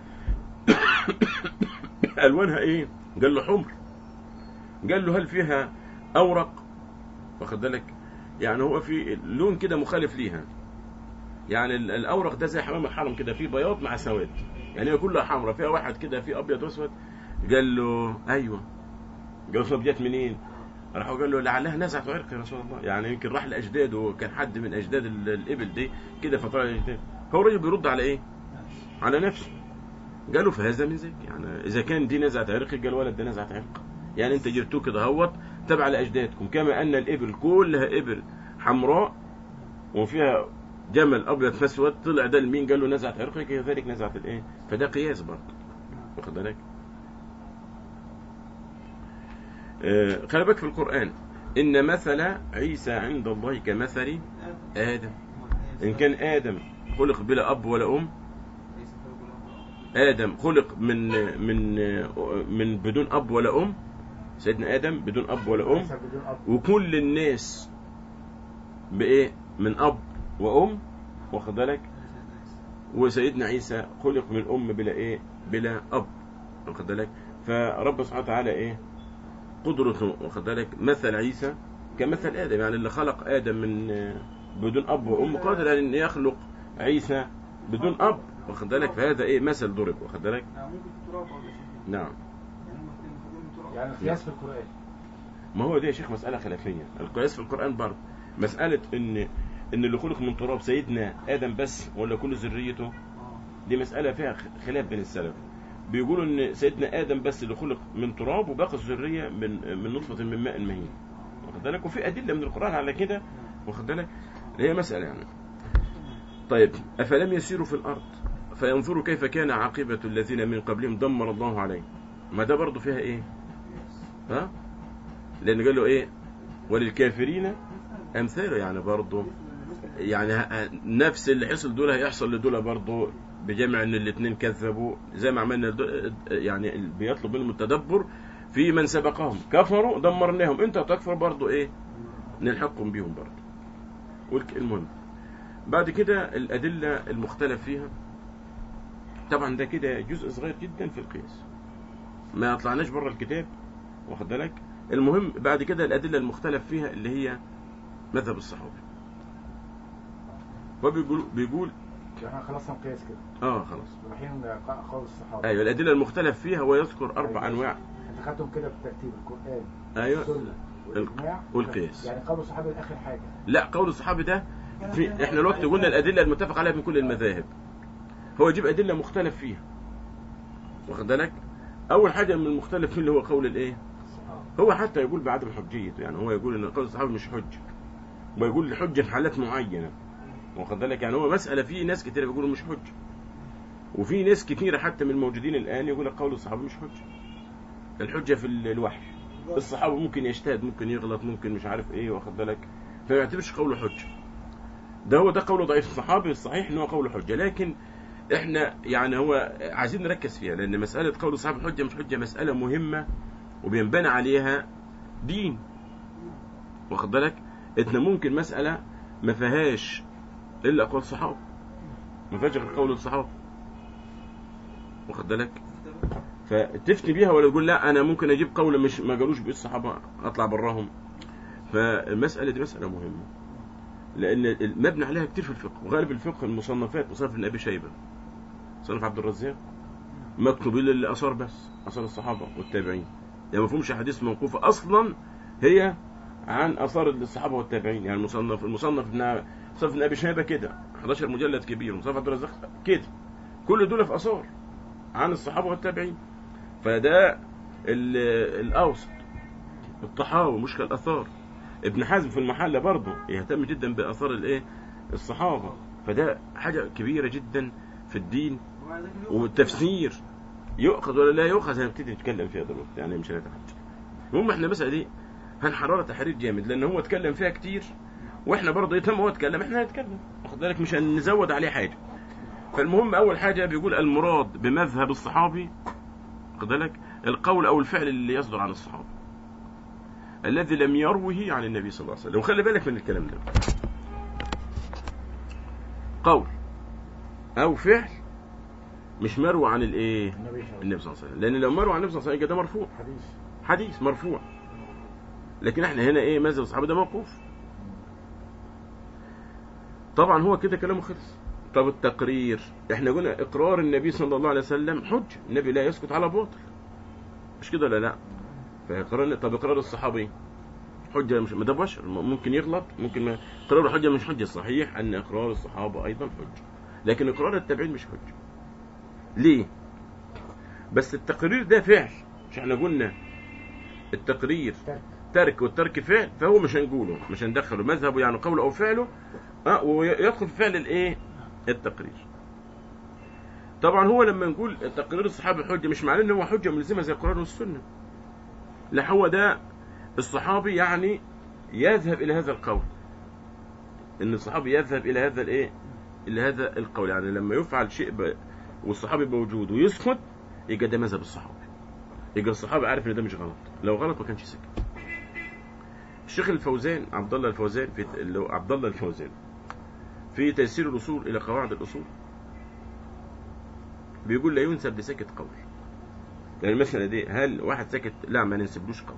الوانها ايه قال له حمر قال له هل فيها اورق واخد بالك يعني هو في لون كده مخالف ليها يعني ال- الاورق ده زي حمام الحرم كده فيه بياض مع سواد يعني هي كلها حمراء فيها واحد كده فيه ابيض واسود قال له ايوه قال له طب جت منين راح قال له لعلها نزعت عرق يا رسول الله يعني يمكن راح لاجداده وكان حد من اجداد ال- الابل دي كده فطلع الاجداد هو الراجل بيرد على ايه على نفسه قالوا فهذا من ذلك يعني اذا كان دي نزعت عرق قال الولد ده نزعت عرق يعني انت جبتوه كده هوت تبع لاجدادكم كما ان الابل كلها ابل حمراء وفيها جمل ابيض في اسود طلع ده لمين قال له نزعت عرقه كذلك نزعت الايه فده قياس برضه واخد بالك آه، خلي بالك في القران ان مثل عيسى عند الله كمثل ادم ان كان ادم خلق بلا اب ولا ام ادم خلق من من من بدون اب ولا ام سيدنا ادم بدون اب ولا ام ليس بدون اب وكل الناس بايه من اب وام واخد بالك وسيدنا عيسى خلق من ام بلا ايه بلا اب واخد بالك فرب سبحانه وتعالى ايه قدرته واخد بالك مثل عيسى كمثل ادم يعني اللي خلق ادم من آه، بدون اب وام قادر ان يخلق عيسى بدون اب واخد بالك فهذا ايه مثل ضرب واخد بالك نعم ممكن في التراب برضه يا شيخ. نعم يعني هم المفروض من التراب يعني القياس في القران ما هو دي يا شيخ مسألة خلافية القياس في القرآن برضه مسألة ان ان اللي خلق من تراب سيدنا آدم بس ولا كل ذريته اه دي مسألة فيها خ- خلاف بين السلف بيقولوا ان سيدنا آدم بس اللي خلق من تراب وباقي الذرية من من نطفة من ماء مهين واخد بالك وفي أدلة من القرآن على كده واخد بالك هي مسألة يعني طيب أفلم يسيروا في الأرض فينظروا كيف كان عاقبة الذين من قبلهم دمر الله عليهم ما ده برضه فيها ايه ها لأن قال له ايه وللكافرين أمثاله يعني برضه يعني ه- نفس اللي حصل دول هيحصل لدول برضه بجمع ان الاثنين كذبوا زي ما عملنا دو- يعني ال- بيطلب منهم التدبر في من سبقهم كفروا دمرناهم انت تكفر برضه ايه نلحقهم بيهم برضه والك- المهم بعد كده الادله المختلف فيها طبعا ده كده جزء صغير جدا في القياس ما طلعناش بره الكتاب واخد بالك المهم بعد كده الادله المختلف فيها اللي هي مذهب الصحابه فبيقول بيقول احنا خلصنا القياس كده اه خلاص رايحين قول الصحابه ايوه الادله المختلف فيها ويذكر اربع انواع انت خدتهم كده بالترتيب القران ايوه السنه والاجماع والقياس. يعني قول الصحابه اخر حاجه لا قول الصحابي ده في احنا الوقت قلنا الادله المتفق عليها من كل المذاهب هو يجيب ادله مختلف فيها واخد بالك اول حاجه من المختلف فيه اللي هو قول الايه هو حتى يقول بعدم حجيته يعني هو يقول ان قول الصحابه مش حجه ويقول الحجه في حالات معينه واخد بالك يعني هو مساله في ناس كتير بيقولوا مش حجه وفي ناس كتيره حتى من الموجودين الان يقول لك قول الصحابه مش حجه الحجه في ال- الوحي الصحابه ممكن يجتهد ممكن يغلط ممكن مش عارف ايه واخد بالك فما يعتبرش قوله حجه ده هو ده قول ضعيف الصحابي الصحيح ان هو قوله حجه لكن احنا يعني هو عايزين نركز فيها لان مساله قول الصحابه حجه مش حجه مساله مهمه وبينبنى عليها دين واخد بالك انت ممكن مساله ما فيهاش الا اقوال الصحابه ما فيهاش غير قول الصحابه واخد بالك فتفتي بيها ولا تقول لا انا ممكن اجيب قول مش ما قالوش بيه الصحابه اطلع براهم فالمساله دي مساله مهمه لان المبني عليها كتير في الفقه وغالب الفقه المصنفات مصنف ابن ابي شيبه مصنف عبد الرزاق مكتوب الا الاثار بس اثار الصحابه والتابعين يعني ما فيهمش احاديث موقوفه اصلا هي عن اثار الصحابه والتابعين يعني المصنف المصنف ابن مصنف ابن ابي شيبه كده 11 مجلد كبير مصنف عبد الرزاق كده كل دول في اثار عن الصحابه والتابعين فده ال- الاوسط الطحاوي مشكل الاثار ابن حزم في المحله برضه يهتم جدا باثار الايه الصحابه فده حاجه كبيره جدا في الدين ومع ذلك يؤخذ. والتفسير يؤخذ ولا لا يؤخذ هنبتدي نتكلم فيها دلوقتي يعني مش هنتحدث المهم احنا المساله دي هنحررها تحرير جامد لان هو اتكلم فيها كتير واحنا برضه يتم هو اتكلم احنا هنتكلم واخد بالك مش هنزود عليه حاجه فالمهم اول حاجه بيقول المراد بمذهب الصحابي واخد بالك القول او الفعل اللي يصدر عن الصحابه الذي لم يروه عن النبي صلى الله عليه وسلم وخلي بالك من الكلام ده قول او فعل مش مروي عن الايه النبي صلى الله عليه النبي صلى الله عليه وسلم لان لو مروي عن النبي صلى الله عليه وسلم يبقى ده مرفوع وسلم حديث حديث مرفوع لكن احنا هنا ايه مذهب الصحابه ده موقوف طبعا هو كده كلامه خلص طب التقرير احنا قلنا اقرار النبي صلى الله عليه وسلم حجه النبي لا يسكت على باطل مش كده ولا لا فاقرار طب اقرار الصحابي حجه مش ما ده بشر ممكن يغلط ممكن ما اقرار الحجه مش حجه صحيح ان اقرار الصحابه ايضا حجه لكن اقرار التابعين مش حجه ليه بس التقرير ده فعل مش احنا قلنا التقرير ترك ترك والترك فعل فهو مش هنقوله مش هندخله مذهبه يعني قوله او فعله اه ويدخل في فعل الايه التقرير طبعا هو لما نقول تقرير الصحابه حجه مش معناه ان هو حجه ملزمه زي القران والسنه لا هو ده الصحابي يعني يذهب الى هذا القول ان الصحابي يذهب الى هذا الايه الى هذا القول يعني لما يفعل شيء ب... والصحابي موجود ويسكت يبقى ده مذهب الصحابي يبقى الصحابي عارف ان ده مش غلط لو غلط ما كانش سكت الشيخ الفوزان عبد الله الفوزان في اللي هو عبد الله الفوزان في تيسير الاصول الى قواعد الاصول بيقول لا ينسب لساكت قول يعني المسألة دي هل واحد ساكت لا ما ننسبلوش قول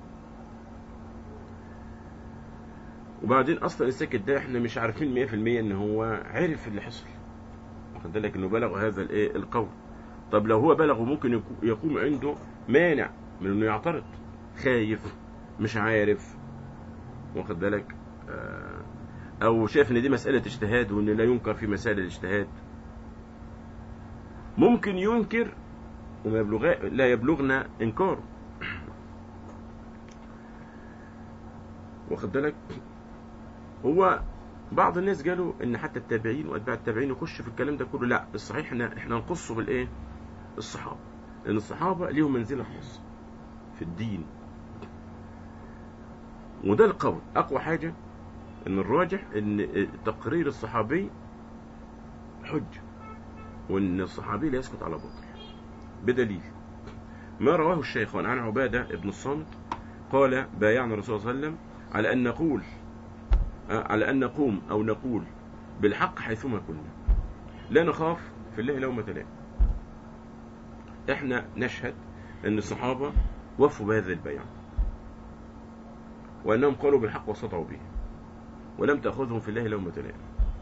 وبعدين اصلا الساكت ده احنا مش عارفين 100% ان هو عرف اللي حصل واخد بالك انه بلغ هذا الايه القول طب لو هو بلغ ممكن يكو- يقوم عنده مانع من انه يعترض خايف مش عارف واخد بالك آه، او شايف ان دي مسألة اجتهاد وان لا ينكر في مسائل الاجتهاد ممكن ينكر وما يبلغ لا يبلغنا انكاره واخد بالك هو بعض الناس قالوا ان حتى التابعين واتباع التابعين يخش في الكلام ده كله لا الصحيح احنا احنا نقصه بالايه الصحابه لان الصحابه ليهم منزله خاصه في الدين وده القول اقوى حاجه ان الراجح ان تقرير الصحابي حجه وان الصحابي لا يسكت على باطل بدليل ما رواه الشيخان عن عباده بن الصامت قال بايعنا الرسول صلى الله عليه وسلم على ان نقول آه، على ان نقوم او نقول بالحق حيثما كنا لا نخاف في الله لومة لائم احنا نشهد ان الصحابه وفوا بهذا البيع وانهم قالوا بالحق وسطعوا به ولم تاخذهم في الله لومة لائم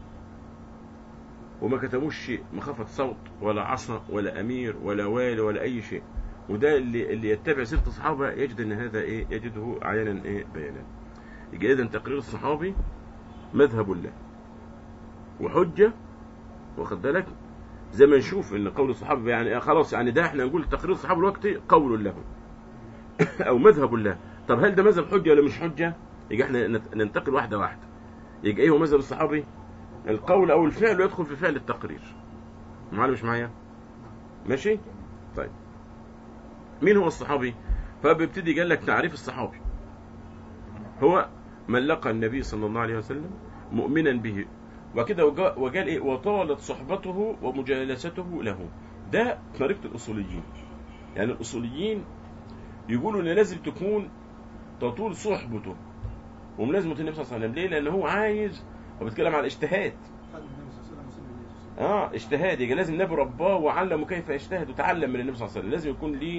وما كتبوش شيء مخافة صوت ولا عصا ولا أمير ولا والي ولا أي شيء وده اللي اللي يتبع سيرة الصحابة يجد أن هذا إيه يجده عيانا إيه بيانا يبقى إذا تقرير الصحابي مذهب له وحجة واخد بالك زي ما نشوف ان قول الصحابه يعني خلاص يعني ده احنا نقول تقرير الصحابه الوقت قول له او مذهب له طب هل ده مذهب حجه ولا مش حجه يبقى احنا نت- ننتقل واحده واحده يبقى ايه هو مذهب الصحابي القول او الفعل يدخل في فعل التقرير معانا مش معايا ماشي طيب مين هو الصحابي فبيبتدي قال لك تعريف الصحابي هو من لقى النبي صلى الله عليه وسلم مؤمنا به وكده وجا- وقال ايه وطالت صحبته ومجالسته له ده طريقه الاصوليين يعني الاصوليين يقولوا ان لازم تكون تطول صحبته وملازمه النبي صلى الله عليه وسلم ليه لان هو عايز هو بيتكلم على الاجتهاد خد النبي صلى الله عليه وسلم وسلم النبي صلى الله عليه وسلم اه اجتهاد يبقى لازم النبي رباه وعلمه كيف يجتهد وتعلم من النبي صلى الله عليه وسلم لازم يكون ليه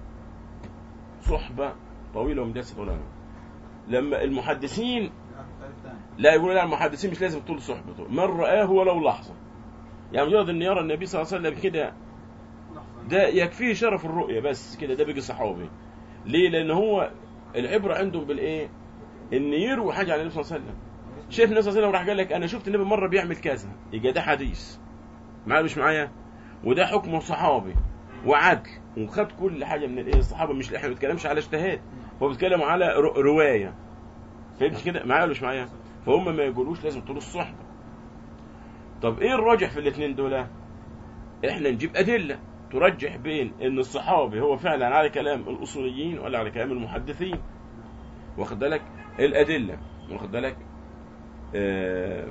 صحبه طويله ومدرسه طويله لما المحدثين ده تعريف تاني لا يقولوا لا المحدثين مش لازم طول صحبته من رآه ولو لحظة يعني مجرد ان يرى النبي صلى الله عليه وسلم كده ده يكفيه شرف الرؤية بس كده ده بيجي صحابي ليه لان هو العبرة عندهم بالايه ان يروي حاجة عن النبي صلى الله عليه وسلم شايف النبي صلى الله عليه وسلم راح قال لك انا شفت النبي مرة بيعمل كذا يبقى ده حديث معايا مش معايا وده حكم صحابي وعدل وخد كل حاجة من الايه الصحابة مش احنا ما بنتكلمش على اجتهاد هو بيتكلم على ر- رواية فهمت كده معايا ولا مش معايا فهم ما يقولوش لازم طول الصحبة طب ايه الراجح في الاثنين دول احنا نجيب ادله ترجح بين ان الصحابي هو فعلا على كلام الاصوليين ولا على كلام المحدثين واخد بالك الادله واخد بالك آه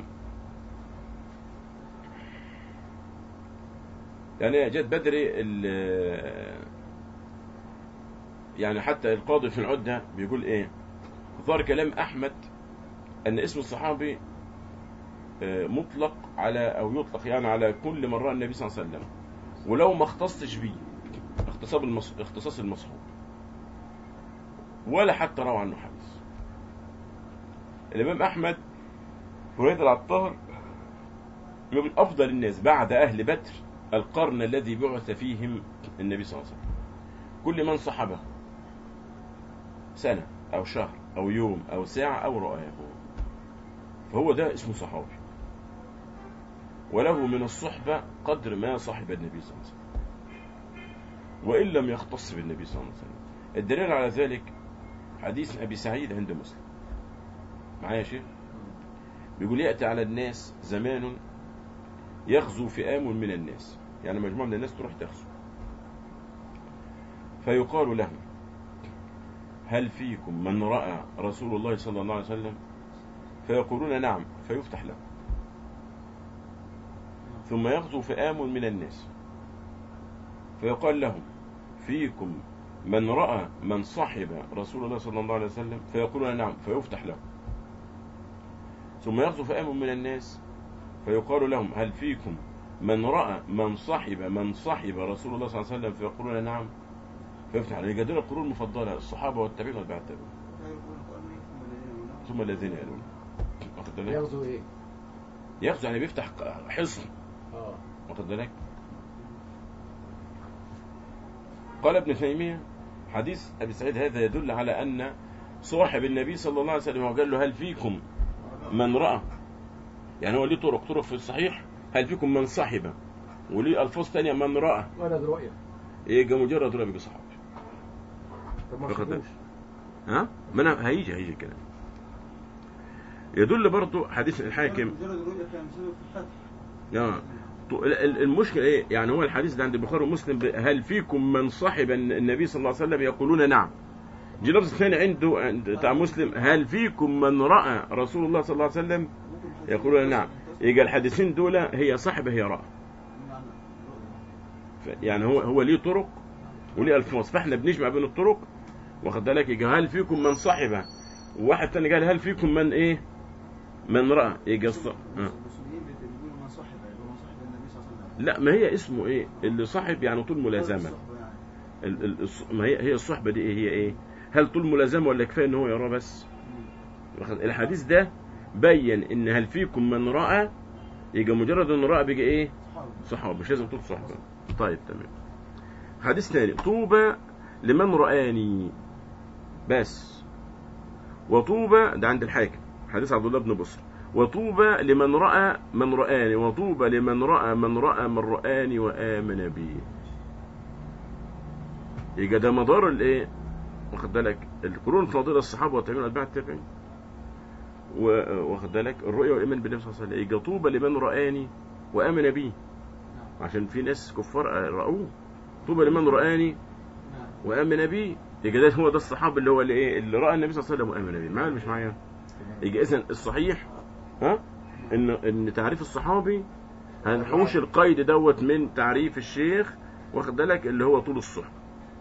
يعني جت بدري ال- يعني حتى القاضي في العدة بيقول ايه ظهر كلام احمد ان اسم الصحابي آه، مطلق على او يطلق يعني على كل من راى النبي صلى الله عليه وسلم ولو ما اختصش بيه اختصاص المص... اختصاص المصحوب ولا حتى روى عنه حديث الامام احمد فريد العطار يقول افضل الناس بعد اهل بدر القرن الذي بعث فيهم النبي صلى الله عليه وسلم كل من صحبه سنه او شهر او يوم او ساعه او رآه فهو ده اسمه صحابي وله من الصحبة قدر ما صاحب النبي صلى الله عليه وسلم وإن لم يختص بالنبي صلى الله عليه وسلم الدليل على ذلك حديث أبي سعيد عند مسلم معايا يا شيخ بيقول يأتي على الناس زمان يغزو فئام من الناس يعني مجموعة من الناس تروح تغزو فيقال لهم هل فيكم من رأى رسول الله صلى الله عليه وسلم فيقولون نعم فيفتح لهم ثم يغزو فئام من الناس فيقال لهم فيكم من رأى من صحب رسول الله صلى الله عليه وسلم فيقولون نعم فيفتح لهم ثم يغزو فئام من الناس فيقال لهم هل فيكم من رأى من صحب من صحب رسول الله صلى الله عليه وسلم فيقولون نعم فيفتح لهم يجدون القرون المفضلة الصحابة والتابعين والتابعين التابعين ثم الذين يلون واخد بالك؟ يغزو ايه؟ يغزو يعني بيفتح حصن اه واخد بالك قال ابن تيمية حديث أبي سعيد هذا يدل على أن صاحب النبي صلى الله عليه وسلم وقال له هل فيكم من رأى يعني هو ليه طرق طرق في الصحيح هل فيكم من صحب وليه ألفاظ تانية من رأى ولا رؤية يبقى مجرد رأى بيجي صحابي طب ما واخد بالك؟ شافوش ها ما أنا هيجي هيجي كده يدل برضو حديث الحاكم مجرد الرؤية كان سبب في الفتح آه. ط- ال- ال- المشكلة ايه يعني هو الحديث ده عند البخاري ومسلم ب- هل فيكم من صحب الن- النبي صلى الله عليه وسلم يقولون نعم جي لفظ ثاني عنده عند بتاع مسلم هل فيكم من رأى رسول الله صلى الله عليه وسلم يقولون نعم يبقى الحديثين دول هي صحبة هي رأى ف- يعني هو هو ليه طرق وليه الفاظ فاحنا بنجمع بين الطرق واخد بالك يجي هل فيكم من صحب وواحد تاني قال هل فيكم من ايه من رأى يجي الص... آه. المسلمين بيقولوا من صاحب يقولوا من صاحب النبي صلى الله عليه وسلم لا ما هي اسمه ايه اللي صاحب يعني طول ملازمة الصحبة يعني. ال- ال- الص- ما هي هي الصحبة دي ايه هي ايه هل طول ملازمة ولا كفاية ان هو يراه بس واخد- الحديث ده بين ان هل فيكم من رأى يبقى مجرد ان رأى بيجي ايه صحابة صحابة مش لازم طول صحبة طيب تمام حديث ثاني طوبى لمن رآني بس وطوبى ده عند الحاكم حديث عبد الله بن بصر وطوبى لمن رأى من رآني وطوبى لمن رأى من رأى من رآني وآمن بي يبقى ده مدار الايه واخد بالك القرون الفاضله الصحابه والتابعين والاتباع التابعين و- واخد بالك الرؤيا والايمان بالنبي صلى الله عليه وسلم يبقى طوبى لمن رآني وآمن بي عشان في ناس كفار رأوه طوبى لمن رآني نعم وآمن بي يبقى ده هو ده الصحابي اللي هو اللي ايه اللي رأى النبي صلى الله عليه وسلم وآمن بيه معايا ولا مش معايا يبقى اذا الصحيح ها ان ان تعريف الصحابي هنحوش القيد دوت من تعريف الشيخ واخد بالك اللي هو طول الصحبه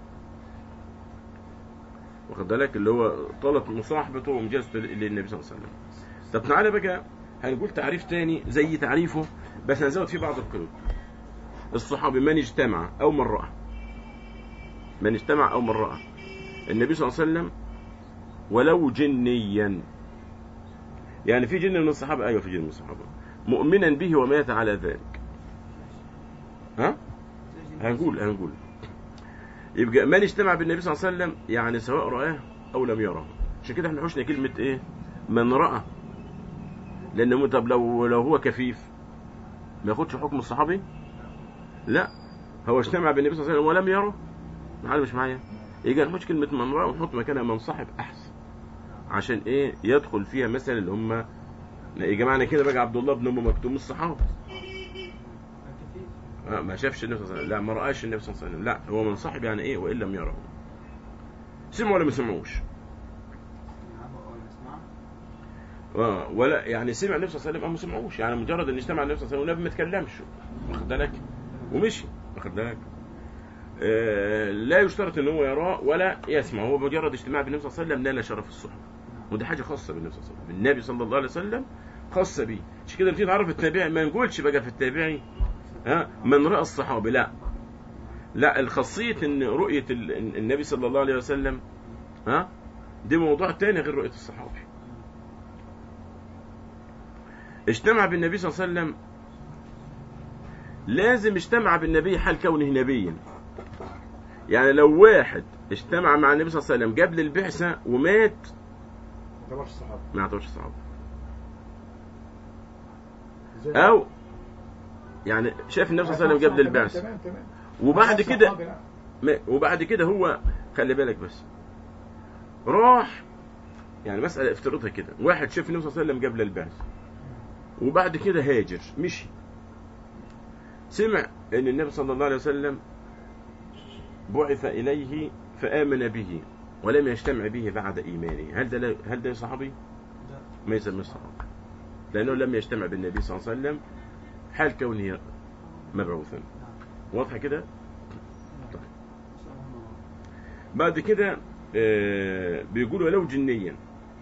واخد بالك اللي هو طالت مصاحبته ومجازته للنبي صلى الله عليه وسلم طب تعالى بقى هنقول تعريف تاني زي تعريفه بس هنزود فيه بعض القيود الصحابي من اجتمع او من راى من اجتمع او من راى النبي صلى الله عليه وسلم ولو جنيا يعني في جن من الصحابه ايوه في جن من الصحابه مؤمنا به ومات على ذلك ها هنقول هنقول يبقى من اجتمع بالنبي صلى الله عليه وسلم يعني سواء رآه أو لم يره عشان كده احنا حشنا كلمة ايه من رأى لأن طب لو لو هو كفيف ما ياخدش حكم الصحابي لا هو اجتمع بالنبي صلى الله عليه وسلم ولم يره معايا مش معايا يجي نحط كلمة من رأى ونحط مكانها من صاحب أحسن عشان ايه يدخل فيها مثلا اللي هم يا جماعة كده بقى عبد الله بن أم مكتوم الصحابي آه، ما شافش النبي صلى الله عليه وسلم لا ما رآش النبي صلى الله عليه وسلم لا هو من صاحب يعني ايه وإن لم يره سمعوا ولا ما سمعوش آه، ولا يعني سمع النبي صلى الله عليه وسلم او ما سمعوش يعني مجرد ان اجتمع النبي صلى الله عليه وسلم والنبي ما اتكلمش واخد بالك ومشي واخد بالك آه، لا يشترط ان هو يراه ولا يسمع هو مجرد اجتماع بالنبي صلى الله عليه وسلم نال شرف الصحبه ودي حاجه خاصه بالنبي صلى الله عليه وسلم النبي صلى الله عليه وسلم خاصه بيه عشان كده في تعرف التابعي ما نقولش بقى في التابعي ها من راى الصحابه لا لا الخاصيه ان رؤيه ال- النبي صلى الله عليه وسلم ها دي موضوع تاني غير رؤيه الصحابي اجتمع بالنبي صلى الله عليه وسلم لازم اجتمع بالنبي حال كونه نبيا يعني لو واحد اجتمع مع النبي صلى الله عليه وسلم قبل البعثة ومات ما تعرفش الصحابه ما يعتبرش صحابة إزاي؟ او يعني شاف النبي صلى الله عليه وسلم قبل تمام، البعثة تمام تمام وبعد بس كده صحابي لا. ما- وبعد كده هو خلي بالك بس راح يعني مسألة افترضها كده واحد شاف النبي صلى الله عليه وسلم قبل البعث وبعد كده هاجر مشي سمع ان النبي صلى الله عليه وسلم بعث اليه فآمن به ولم يجتمع به بعد ايمانه هل ده لا- هل ده صحابي؟ ما يسمى صحابي لانه لم يجتمع بالنبي صلى الله عليه وسلم حال كونه مبعوثا واضحه كده؟ بعد كده آه، بيقولوا ولو جنيا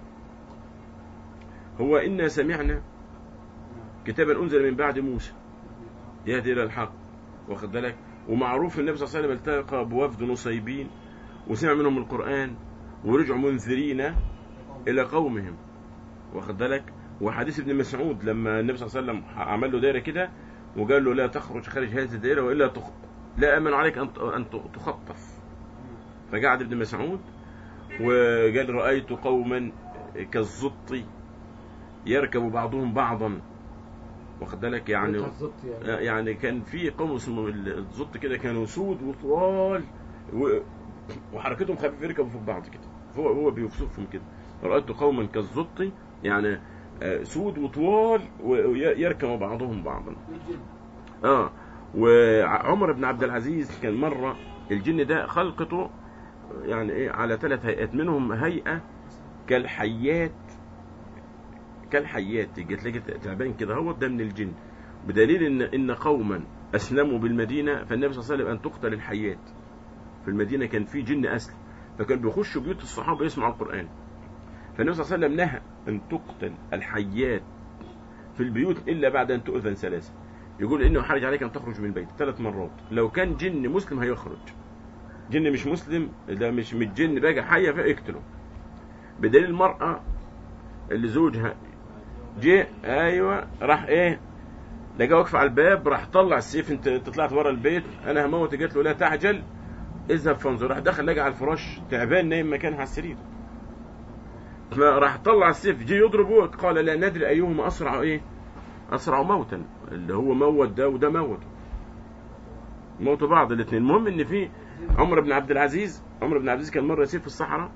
هو إنا سمعنا كتابا أنزل من بعد موسى يهدي إلى الحق واخد بالك ومعروف النبي صلى الله عليه وسلم التقى بوفد نصيبين وسمع منهم القرآن ورجعوا منذرين إلى قومهم واخد بالك وحديث ابن مسعود لما النبي صلى الله عليه وسلم عمل له دايرة كده وقال له لا تخرج خارج هذه الدائرة وإلا تخ... لا أمن عليك أن أن تخطف فقعد ابن مسعود وقال رأيت قوما كالزط يركب بعضهم بعضا واخد بالك يعني بالظبط يعني يعني كان في قوم اسمه الزط كده كانوا سود وطوال و- وحركتهم خفيفه يركبوا فوق بعض كده هو هو بيوصفهم كده رأيت قوما كالزط يعني آه، سود وطوال ويركب بعضهم بعضا اه وعمر بن عبد العزيز كان مرة الجن ده خلقته يعني ايه على ثلاث هيئات منهم هيئة كالحيات كالحيات تيجي تلاقي تعبان كده هو ده من الجن بدليل ان ان قوما اسلموا بالمدينة فالنبي صلى الله عليه وسلم ان تقتل الحيات في المدينة كان في جن اسلم فكان بيخشوا بيوت الصحابة يسمعوا القرآن فالنبي صلى الله عليه وسلم نهى ان تقتل الحيات في البيوت الا بعد ان تؤذن ثلاثة يقول انه حرج عليك ان تخرج من البيت ثلاث مرات لو كان جن مسلم هيخرج جن مش مسلم ده مش من الجن بقى حيه فاقتله بدليل المرأة اللي زوجها جه ايوه راح ايه لقى واقف على الباب راح طلع السيف انت أنت طلعت ورا البيت انا هموت قالت له لا تعجل اذهب فانظر راح دخل لقى على الفراش تعبان نايم مكانها على السرير فراح طلع السيف جه يضربه قال لا ندري ايهما اسرع ايه اسرع موتا اللي هو موت ده وده موت موتوا بعض الاثنين المهم ان في عمر بن عبد العزيز عمر بن عبد العزيز كان مره يسير في الصحراء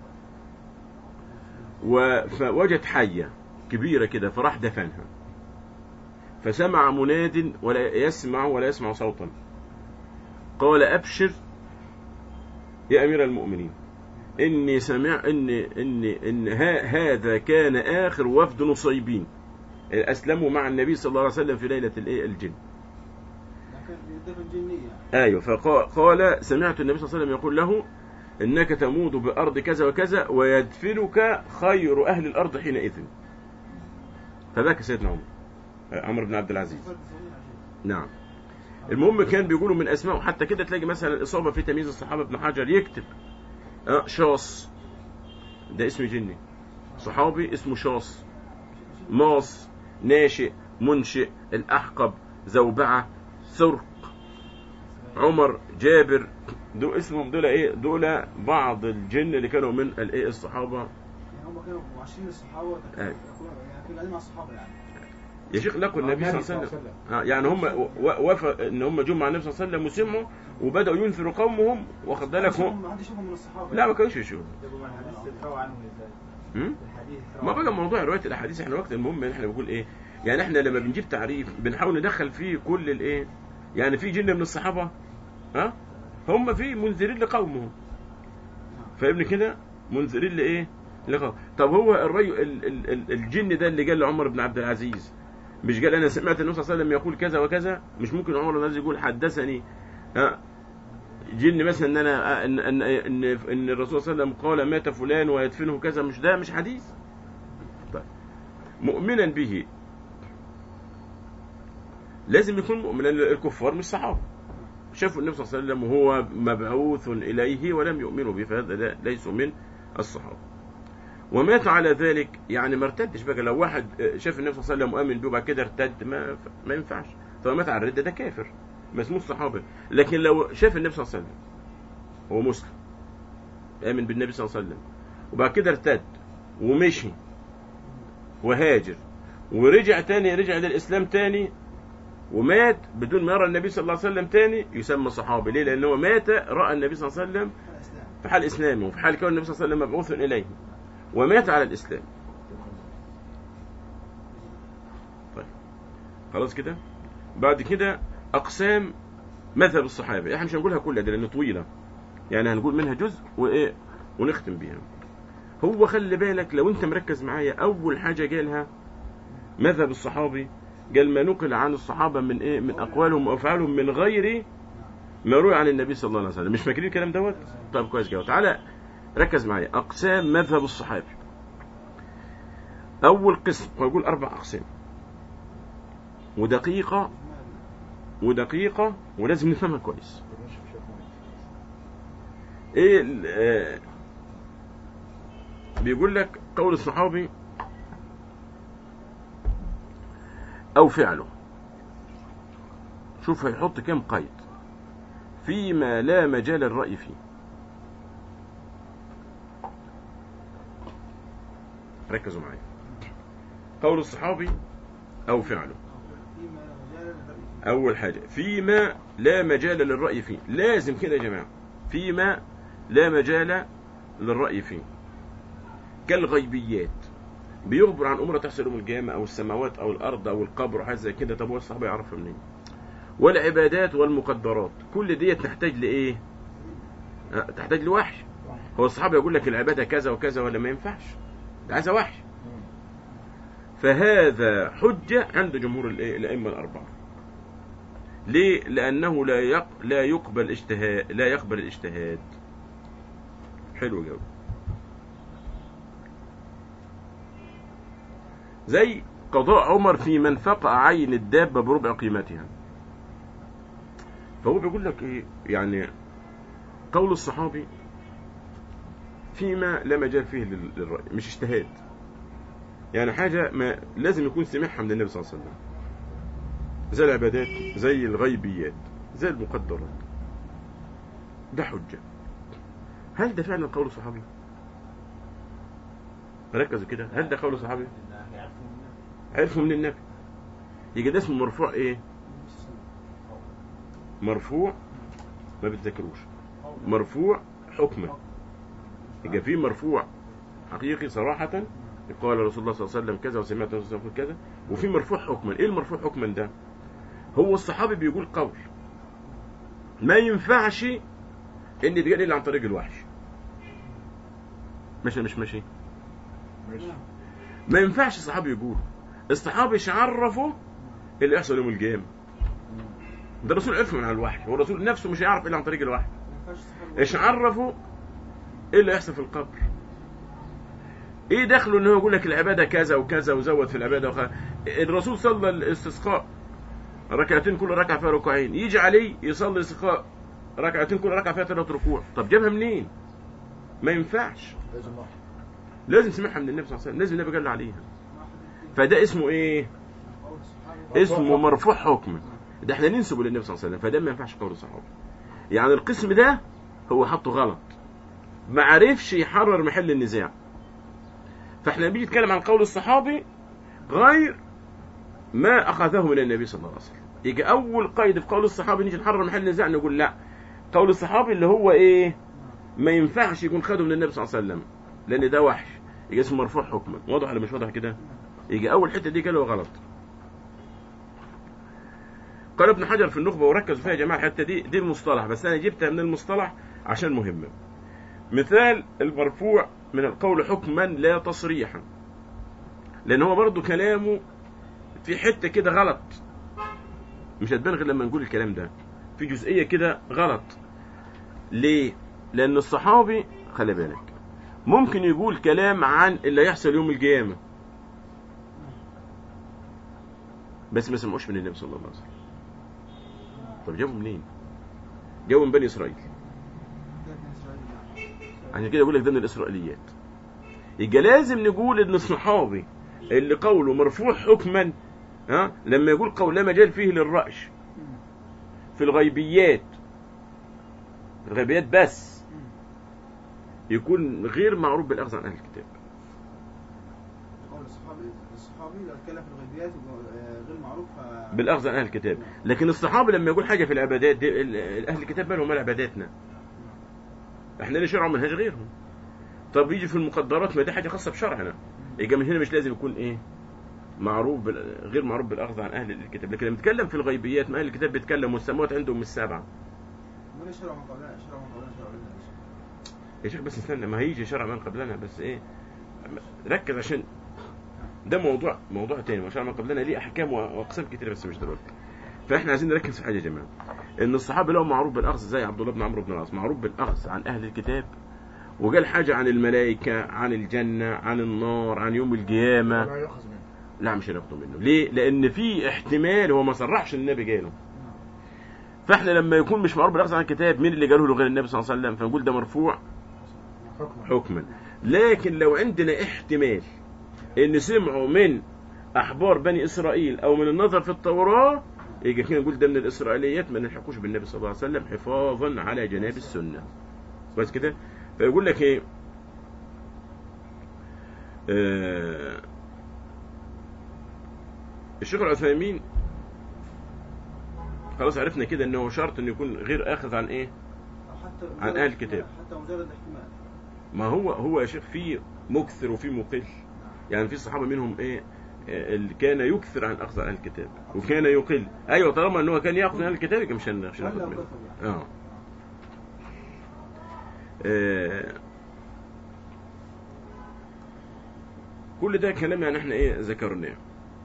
و- فوجد حيه كبيره كده فراح دفنها فسمع مناد ولا يسمع ولا يسمع صوتا قال ابشر يا امير المؤمنين اني سمع ان ان ان ها هذا كان اخر وفد نصيبين اسلموا مع النبي صلى الله عليه وسلم في ليله الايه الجن لكن دفن جنية ايوه فقال سمعت النبي صلى الله عليه وسلم يقول له انك تموت بارض كذا وكذا ويدفنك خير اهل الارض حينئذ فذاك سيدنا عمر عمر بن عبد العزيز نعم المهم كان بيقولوا من اسمائه حتى كده تلاقي مثلا الاصابه في تمييز الصحابه ابن حجر يكتب اه شاص ده اسم جني صحابي اسمه شاص ماص ناشئ منشئ الاحقب زوبعه سرق عمر جابر دول اسمهم دول ايه دول بعض الجن اللي كانوا من الايه الصحابه يعني هم كانوا معاشرين الصحابه أيوة. يعني كانوا قاعدين مع الصحابه يعني يا شيخ لقوا النبي صلى الله عليه وسلم آه، يعني هم و- وفى ان هم جم مع النبي صلى الله عليه وسلم وسمعوا وبداوا ينفروا قومهم واخد بالك هم ما حدش يشوفهم من الصحابه لا ما كانوش يشوفوا طب وما الحديث تروى عنهم ازاي؟ هم؟ الحديث ما تروى بقى موضوع روايه الاحاديث احنا وقت المهم ان احنا بنقول ايه يعني احنا لما بنجيب تعريف بنحاول ندخل فيه كل الايه يعني في جن من الصحابه ها هم في منذرين لقومهم فاهمني كده منذرين لايه لقوم طب هو الري ال ال ال الجن ده اللي قال لعمر بن عبد العزيز مش قال انا سمعت النبي صلى الله عليه وسلم يقول كذا وكذا مش ممكن عمر بن عبد العزيز يقول حدثني ها جن مثلا ان انا ان ان ان, إن الرسول صلى الله عليه وسلم قال مات فلان ويدفنه كذا مش ده مش حديث طيب مؤمنا به لازم يكون مؤمنا الكفار مش صحابه شافوا النبي صلى الله عليه وسلم وهو مبعوث اليه ولم يؤمنوا به فهذا لا- ليسوا من الصحابه ومات على ذلك يعني ما ارتدش بقى لو واحد شاف النبي صلى الله عليه وسلم وامن به وبعد كده ارتد ما ما ينفعش فمات على الرده ده كافر ما اسموش صحابه لكن لو شاف النبي صلى الله عليه وسلم هو مسلم امن بالنبي صلى الله عليه وسلم وبعد كده ارتد ومشي وهاجر ورجع تاني رجع للاسلام تاني ومات بدون ما يرى النبي صلى الله عليه وسلم تاني يسمى صحابي ليه لان هو مات راى النبي صلى الله عليه وسلم الاسلام في حال اسلامه وفي حال كون النبي صلى الله عليه وسلم مبعوث اليه ومات على الاسلام طيب خلاص كده بعد كده اقسام مذهب الصحابه احنا مش هنقولها كلها دي لان طويله يعني هنقول منها جزء وايه ونختم بيها هو خلي بالك لو انت مركز معايا اول حاجه قالها مذهب الصحابي قال ما نقل عن الصحابه من ايه من اقوالهم وافعالهم من غير ما روي عن النبي صلى الله عليه وسلم مش فاكرين الكلام دوت طب كويس جدا تعالى ركز معايا اقسام مذهب الصحابي اول قسم ويقول اربع اقسام ودقيقه ودقيقه ولازم نفهمها كويس ايه ال- آه، بيقول لك قول الصحابي او فعله شوف هيحط كام قيد فيما لا مجال للرأي فيه ركزوا معايا قول الصحابي او فعله فيما مجال للرأي اول حاجه فيما لا مجال للرأي فيه لازم كده يا جماعه فيما لا مجال للرأي فيه كالغيبيات بيخبر عن امور تحصل يوم القيامه او السماوات او الارض او القبر وحاجه زي كده طب هو الصحابه يعرفها منين والعبادات والمقدرات كل ديت تحتاج لايه أه، تحتاج لوحي هو الصحابه يقول لك العباده كذا وكذا ولا ما ينفعش ده عايزه وحي فهذا حجه عند جمهور الإيه؟ الائمه الاربعه ليه لانه لا يق... لا يقبل اجتهاد لا يقبل الاجتهاد حلو جو زي قضاء عمر في من فقع عين الدابة بربع قيمتها فهو بيقول لك ايه يعني قول الصحابي فيما لا مجال فيه لل- للرأي مش اجتهاد يعني حاجة ما لازم يكون سمعها من النبي صلى الله عليه وسلم زي العبادات زي الغيبيات زي المقدرات ده حجة هل ده فعلا قول صحابي ركزوا كده هل ده قول صحابي عرفوا من النبي يبقى ده اسمه مرفوع ايه مرفوع ما بتذكروش مرفوع حكما يبقى في مرفوع حقيقي صراحة قال رسول الله صلى الله عليه وسلم كذا وسمعت الرسول صلى الله عليه وسلم كذا وفي مرفوع حكما ايه المرفوع حكما ده هو الصحابي بيقول قول ما ينفعش ان يتقال الا عن طريق الوحي ماشي مش ماشي ماشي ما ينفعش الصحابي يقول الصحابي ايش عرفوا اللي يحصل يوم القيامه ده الرسول عرفه من على الوحي هو الرسول نفسه مش هيعرف الا عن طريق الوحي ما ينفعش الصحابة ايش عرفوا ايه اللي هيحصل في القبر ايه دخله ان هو يقول لك العباده كذا وكذا وزود في العباده وخ... الرسول صلى الاستسقاء ركعتين كل ركعه فيها ركوعين يجي عليه يصلي الاستسقاء ركعتين كل ركعه فيها ثلاث ركوع طب جابها منين ما ينفعش لازم واحد لازم سمعها من النبي صلى الله عليه وسلم لازم النبي قال عليها فده اسمه ايه قول الصحابة اسمه مرفوع حكم ده احنا ننسبه للنبي صلى الله عليه وسلم فده ما ينفعش قول الصحابه يعني القسم ده هو حطه غلط ما عرفش يحرر محل النزاع فاحنا بنيجي نتكلم عن قول الصحابي غير ما اخذه من النبي صلى الله عليه وسلم يجي اول قيد في قول الصحابي نيجي نحرر محل النزاع نقول لا قول الصحابي اللي هو ايه ما ينفعش يكون خده من النبي صلى الله عليه وسلم لان ده وحش يجي اسمه مرفوع حكما واضح ولا مش واضح كده يجي اول حته دي كده غلط قال ابن حجر في النخبه وركزوا فيها يا جماعه الحته دي دي المصطلح بس انا جبتها من المصطلح عشان مهمه مثال المرفوع من القول حكما لا تصريحا لان هو برضه كلامه في حته كده غلط مش هتبان غير لما نقول الكلام ده في جزئيه كده غلط ليه لان الصحابي خلي بالك ممكن يقول كلام عن اللي هيحصل يوم القيامه بس ما سمعوش من النبي صلى الله عليه وسلم طب جابوا منين جابوا من بني اسرائيل عشان كده يقول لك ده من الاسرائيليات يبقى لازم نقول ان الصحابي اللي قوله مرفوع حكما ها لما يقول قول لا مجال فيه للرأش في الغيبيات في الغيبيات بس يكون غير معروف بالاخذ عن اهل الكتاب قول الصحابي الصحابي لو اتكلم في الغيبيات وغ- غير معروف ف- بالاخذ عن اهل الكتاب لكن الصحابه لما يقول حاجه في العبادات دي ال- اهل الكتاب مالهم مال عباداتنا احنا اللي شرعوا منهج غيرهم طب يجي في المقدرات ما دي حاجه خاصه بشرعنا يبقى من هنا مش لازم يكون ايه معروف بال... غير معروف بالاخذ عن اهل الكتاب لكن لما نتكلم في الغيبيات ما اهل الكتاب بيتكلموا والسماوات عندهم السبعه من شرع من قبلنا شرع من قبلنا شرع لنا يا شيخ بس استنى ما هيجي شرع من قبلنا بس ايه ركز عشان ده موضوع موضوع تاني وشرع من قبلنا ليه احكام واقسام كتير بس مش دلوقتي فاحنا عايزين نركز في حاجه يا جماعه ان الصحابه لهم معروف بالاخذ زي عبد الله بن عمرو بن العاص معروف بالاخذ عن اهل الكتاب وقال حاجه عن الملائكه عن الجنه عن النار عن يوم القيامه لا يؤخذ منه لا مش هناخده منه ليه لان في احتمال هو ما صرحش ان النبي قاله فاحنا لما يكون مش معروف بالاخذ عن الكتاب مين اللي قاله له غير النبي صلى الله عليه وسلم فنقول ده مرفوع حكما حكما لكن لو عندنا احتمال ان سمعوا من احبار بني اسرائيل او من النظر في التوراه يجي كده نقول ده من الاسرائيليات ما نلحقوش بالنبي صلى الله عليه وسلم حفاظا على جناب السنه بس كده فيقول لك ايه آه الشيخ العثيمين خلاص عرفنا كده انه شرط انه يكون غير اخذ عن ايه أو حتى عن مجرد- أهل الكتاب. حتى مجرد احتمال ما هو هو يا شيخ في مكثر وفي مقل يعني في صحابه منهم ايه آه، اللي كان يكثر عن اخذ عن اهل الكتاب وكان يقل ايوه طالما ان هو كان ياخذ عن اهل الكتاب يبقى مش هن- مش هناخد ولا منه قفل يعني اه آه، كل ده كلام يعني احنا ايه ذكرناه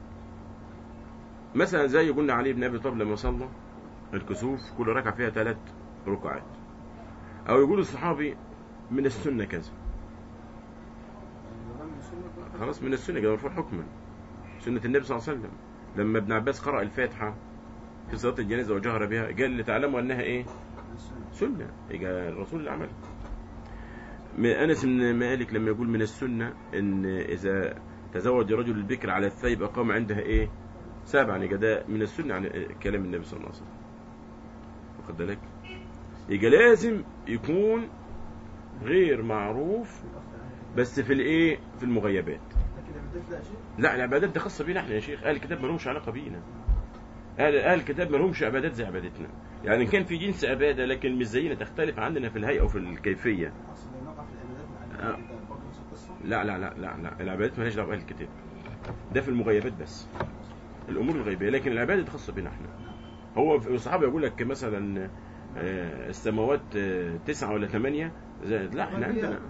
مثلا زي قلنا علي بن ابي طالب لما صلى الكسوف كل ركعه فيها ثلاث ركعات او يقول الصحابي من السنه كذا الإمام من السنة خلاص من السنة كده مرفوع حكما سنة النبي صلى الله عليه وسلم لما ابن عباس قرأ الفاتحة في صلاة الجنازة وجهر بها قال لتعلموا أنها إيه من السنة سنة يبقى الرسول اللي عملها م- أنس بن مالك لما يقول من السنة إن إذا تزوج رجل البكر على الثيب أقام عندها إيه سبعا يبقى ده من السنة عن كلام النبي صلى الله عليه وسلم واخد بالك يبقى لازم يكون غير معروف بس في الايه في المغيبات لكن لما تفلق شيء لا العبادات دي خاصه بينا احنا يا شيخ اهل الكتاب ما لهمش علاقه بينا اهل اهل الكتاب ما لهمش عبادات زي عبادتنا يعني كان في جنس عباده لكن مش زينا تختلف عننا في الهيئه وفي الكيفيه اصل لو نقع في العبادات مع آه. أهل الكتاب برضه نفس القصة لا لا لا لا لا العبادات مالهاش دعوه باهل الكتاب ده في المغيبات بس الامور الغيبيه لكن العباده دي خاصه بينا احنا هو في- الصحابه يقول لك مثلا آه، السماوات آه، تسعه ولا ثمانيه زي- لا احنا عندنا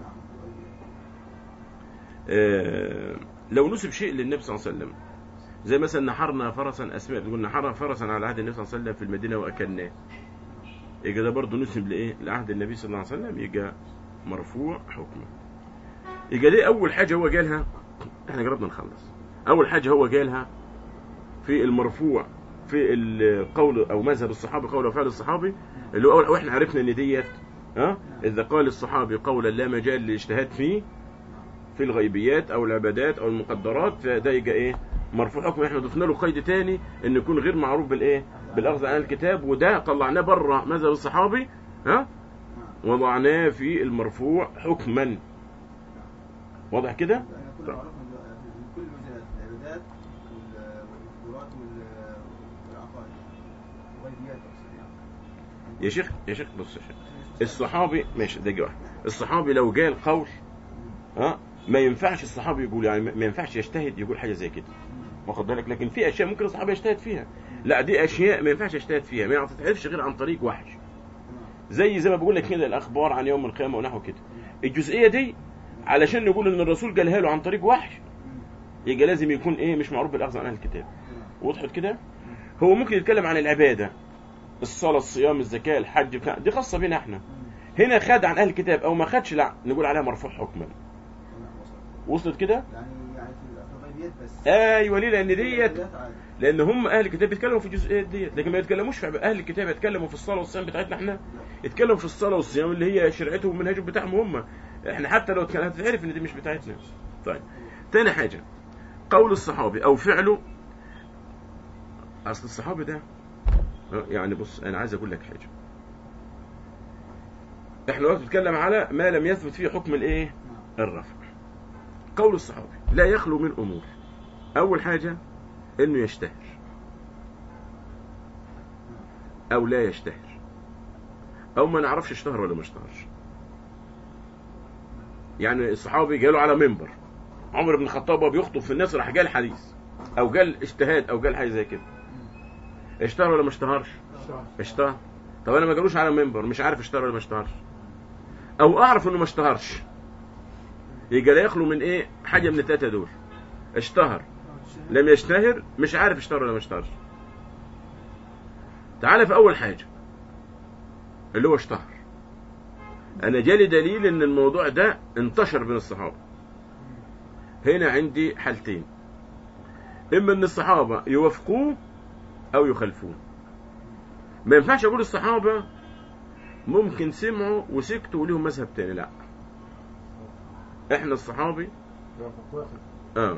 آه، لو نسب شيء للنبي صلى الله عليه وسلم زي مثلا نحرنا فرسا اسماء بتقول نحرنا فرسا على عهد النبي صلى الله عليه وسلم في المدينه واكلناه يبقى ده برضه نسب لايه لعهد النبي صلى الله عليه وسلم يبقى مرفوع حكمه يبقى دي اول حاجه هو قالها احنا قربنا نخلص اول حاجه هو قالها في المرفوع في القول او مذهب الصحابه قول وفعل الصحابي اللي هو أول- واحنا عرفنا ان ديت ها اذا قال الصحابي قولا لا مجال للاجتهاد فيه في الغيبيات او العبادات او المقدرات فده يبقى ايه مرفوع حكم احنا ضفنا له قيد تاني ان يكون غير معروف بالايه بالاخذ عن الكتاب وده طلعناه بره مذهب الصحابي ها نعم وضعناه في المرفوع حكما واضح كده لأن كل معروف من من كل المجالات العبادات وال- والمقدورات وال- والعقائد والغيبيات أقصد يعني. يا شيخ يا شيخ بص يا شيخ الصحابي ماشي دقيقة واحدة الصحابي لو جاء القول ها ما ينفعش الصحابي يقول يعني ما ينفعش يجتهد يقول حاجة زي كده واخد بالك لكن في اشياء ممكن الصحابي يجتهد فيها لا دي اشياء ما ينفعش يجتهد فيها ما تتعرفش غير عن طريق وحي نعم. زي زي ما بقول لك كده الاخبار عن يوم القيامه ونحو كده الجزئيه دي علشان نقول ان الرسول قالها له عن طريق وحي يبقى لازم يكون ايه مش معروف بالاخذ عن اهل الكتاب نعم. وضحت كده هو ممكن يتكلم عن العباده الصلاه الصيام الزكاه الحج بتاع دي خاصه بينا احنا هنا خد عن اهل الكتاب او ما خدش لا نقول عليها مرفوع حكما نعم، وصلت. وصلت كده يعني يعني في في الغيبيات بس ايوه ليه لان ديت الغيبيات عادي. لان هم اهل الكتاب بيتكلموا في الجزئيات ديت لكن ما يتكلموش في اهل الكتاب يتكلموا في الصلاه والصيام بتاعتنا احنا يتكلموا في الصلاه والصيام اللي هي شريعتهم ومنهجهم بتاعهم هم احنا حتى لو كانت هتعرف ان دي مش بتاعتنا طيب تاني حاجه قول الصحابي او فعله اصل الصحابي ده يعني بص انا عايز اقول لك حاجه احنا دلوقتي بنتكلم على ما لم يثبت فيه حكم الايه نعم. الرفع قول الصحابي لا يخلو من امور اول حاجه انه يشتهر او لا يشتهر او ما نعرفش اشتهر ولا ما اشتهرش يعني الصحابي جاله على منبر عمر بن الخطاب وهو بيخطب في الناس راح جال حديث او قال اجتهاد او قال حاجه زي كده اشتهر ولا ما اشتهرش اشتهر طب انا ما جالوش على منبر مش عارف اشتهر ولا ما اشتهرش او اعرف انه ما اشتهرش يبقى لا يخلو من ايه حاجه من الثلاثه دول اشتهر لم يشتهر مش عارف اشتهر ولا ما اشتهرش تعال في اول حاجه اللي هو اشتهر انا جالي دليل ان الموضوع ده انتشر بين الصحابه هنا عندي حالتين اما ان الصحابه يوافقوه او يخالفوه ما ينفعش اقول الصحابه ممكن سمعوا وسكتوا وليهم مذهب تاني لا احنا الصحابي يوافق واخد اه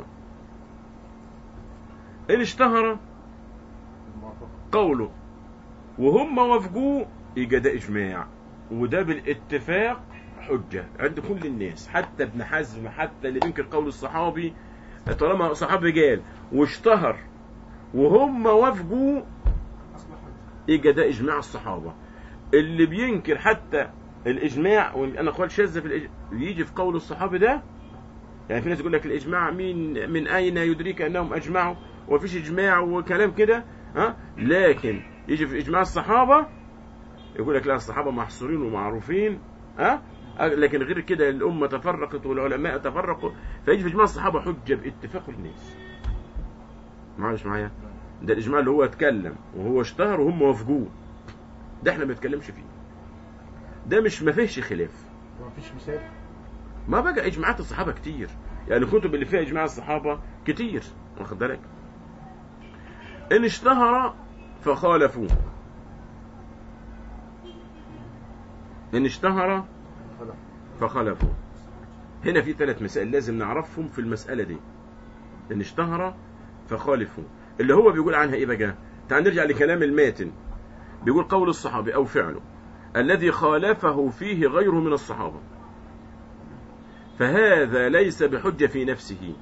ان اشتهر الموافقة قوله وهم وافقوه يبقى ده اجماع وده بالاتفاق حجه عند كل الناس حتى ابن حزم حتى اللي بينكر قول الصحابي طالما صحابي قال واشتهر وهم وافقوا أصبح يبقى ده اجماع الصحابه اللي بينكر حتى الاجماع وانا اقوال شاذه في الإج... يجي في قول الصحابي ده يعني في ناس يقول لك الاجماع مين من اين يدريك انهم اجمعوا ومفيش اجماع وكلام كده ها لكن يجي في اجماع الصحابه يقول لك لا الصحابه محصورين ومعروفين ها لكن غير كده الامه تفرقت والعلماء تفرقوا فيجي في اجماع الصحابه حجه باتفاق الناس معلش معايا ده الاجماع اللي هو اتكلم وهو اشتهر وهم وافقوه ده احنا ما بنتكلمش فيه ده مش ما فيهش خلاف مفيش مثال ما بقى اجماعات الصحابه كتير يعني الكتب اللي فيها اجماع الصحابه كتير واخد بالك ان اشتهر فخالفوه ان اشتهر خلاص فخالفوا هنا في ثلاث مسائل لازم نعرفهم في المسألة دي ان اشتهر فخالفوا اللي هو بيقول عنها ايه بقى تعال نرجع لكلام الماتن بيقول قول الصحابي او فعله الذي خالفه فيه غيره من الصحابة فهذا ليس بحجة في نفسه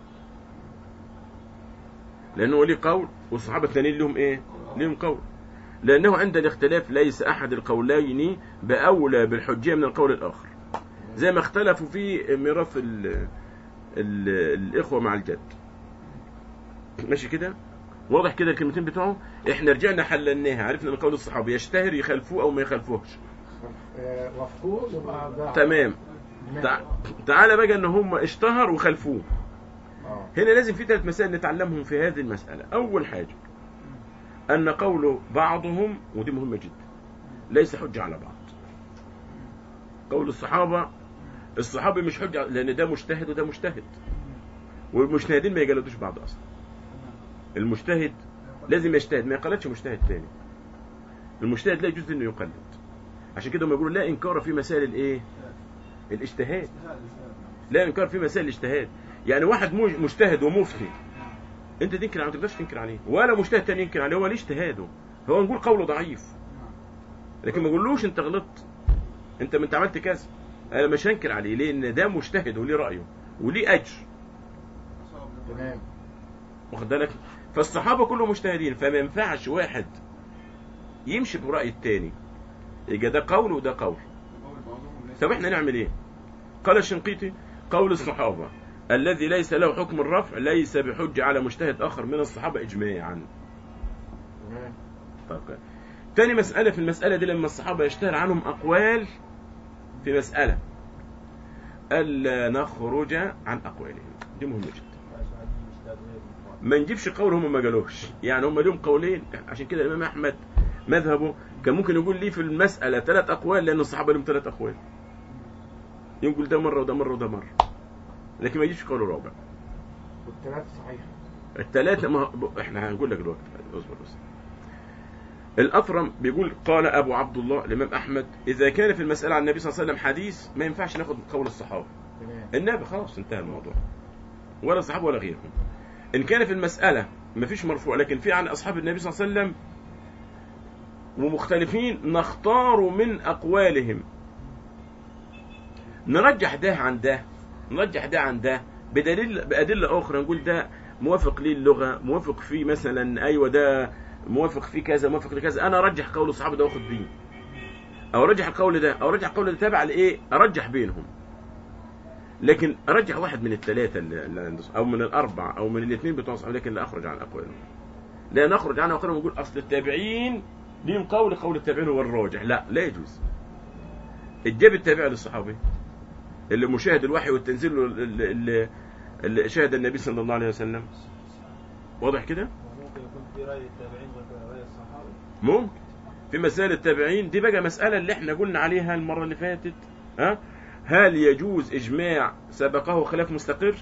لأنه ليه قول والصحابة الثانيين لهم إيه؟ لهم قول لأنه عند الاختلاف ليس أحد القولين بأولى بالحجية من القول الآخر زي ما اختلفوا في ميراث ال ال الإخوة مع الجد ماشي كده واضح كده الكلمتين بتوعه احنا رجعنا حللناها عرفنا ان قول الصحابه يشتهر يخالفوه او ما يخالفوهش آه، وافقوه يبقى ده تمام تع... تعالى بقى ان هم اشتهر وخالفوه اه هنا لازم في ثلاث مسائل نتعلمهم في هذه المسألة أول حاجة أن قول بعضهم ودي مهمة جدا ليس حجة على بعض قول الصحابة الصحابي مش حجة لأن ده مجتهد وده مجتهد والمجتهدين ما يجلدوش بعض أصلا المجتهد لازم يجتهد ما يقلدش مجتهد تاني المجتهد لا يجوز انه يقلد عشان كده هم يقولوا لا انكار في مسائل الايه الاجتهاد لا انكار في مسائل الاجتهاد يعني واحد مج- مجتهد ومفتي انت تنكر عليه ما تقدرش تنكر عليه ولا مجتهد تاني ينكر عليه هو ليه اجتهاده هو نقول قوله ضعيف لكن ما نقولوش انت غلطت انت ما انت عملت كذا انا مش هنكر عليه ليه ان ده مجتهد وليه رايه وليه اجر أصاب تمام واخد بالك فالصحابه كلهم مجتهدين فما ينفعش واحد يمشي براي التاني يبقى ده قول وده قول قول بعضهم ليس طب احنا نعمل ايه قال الشنقيطي قول الصحابه الذي ليس له حكم الرفع ليس بحجه على مجتهد اخر من الصحابه اجماعا تمام طيب. تاني مسألة في المسألة دي لما الصحابة يشتهر عنهم أقوال في مسألة ألا نخرج عن أقوالهم دي مهمة جدا ما نجيبش قول هم ما قالوش يعني هم لهم قولين عشان كده الإمام أحمد مذهبه كان ممكن يقول لي في المسألة ثلاث أقوال لأن الصحابة لهم ثلاث أقوال يقول ده مرة وده مرة وده مرة لكن ما يجيبش قول رابع والثلاث صحيح الثلاثة ما ب- احنا هنقول لك دلوقتي اصبر بس الأثرم بيقول قال أبو عبد الله الإمام أحمد إذا كان في المسألة عن النبي صلى الله عليه وسلم حديث ما ينفعش ناخد قول الصحابة تمام النبي خلاص انتهى الموضوع ولا الصحابة ولا غيرهم إن كان في المسألة ما فيش مرفوع لكن في عن أصحاب النبي صلى الله عليه وسلم ومختلفين نختار من أقوالهم نرجح ده عن ده نرجح ده عن ده بدليل بأدلة أخرى نقول ده موافق ليه اللغة موافق فيه مثلا أيوة ده موافق فيه كذا موافق لكذا أنا أرجح قول الصحابة ده وأخد بيه أو أرجح القول ده أو أرجح القول ده تابع لإيه أرجح بينهم لكن أرجح واحد من الثلاثة اللي اللي عند أو من الأربعة أو من الاثنين بتوع الصحابة لكن لا أخرج عن أقوالهم لا نخرج عن أقوالهم ونقول أصل التابعين ليهم قول قول التابعين هو الراجح لا لا يجوز الجاب التابع للصحابي اللي مشاهد الوحي والتنزيل اللي, اللي, اللي شاهد النبي صلى الله عليه وسلم واضح كده ممكن يكون في رأي التابعين غير رأي الصحابة ممكن في مسائل التابعين دي بقى مسألة اللي احنا قلنا عليها المرة اللي فاتت ها هل يجوز إجماع سبقه خلاف مستقر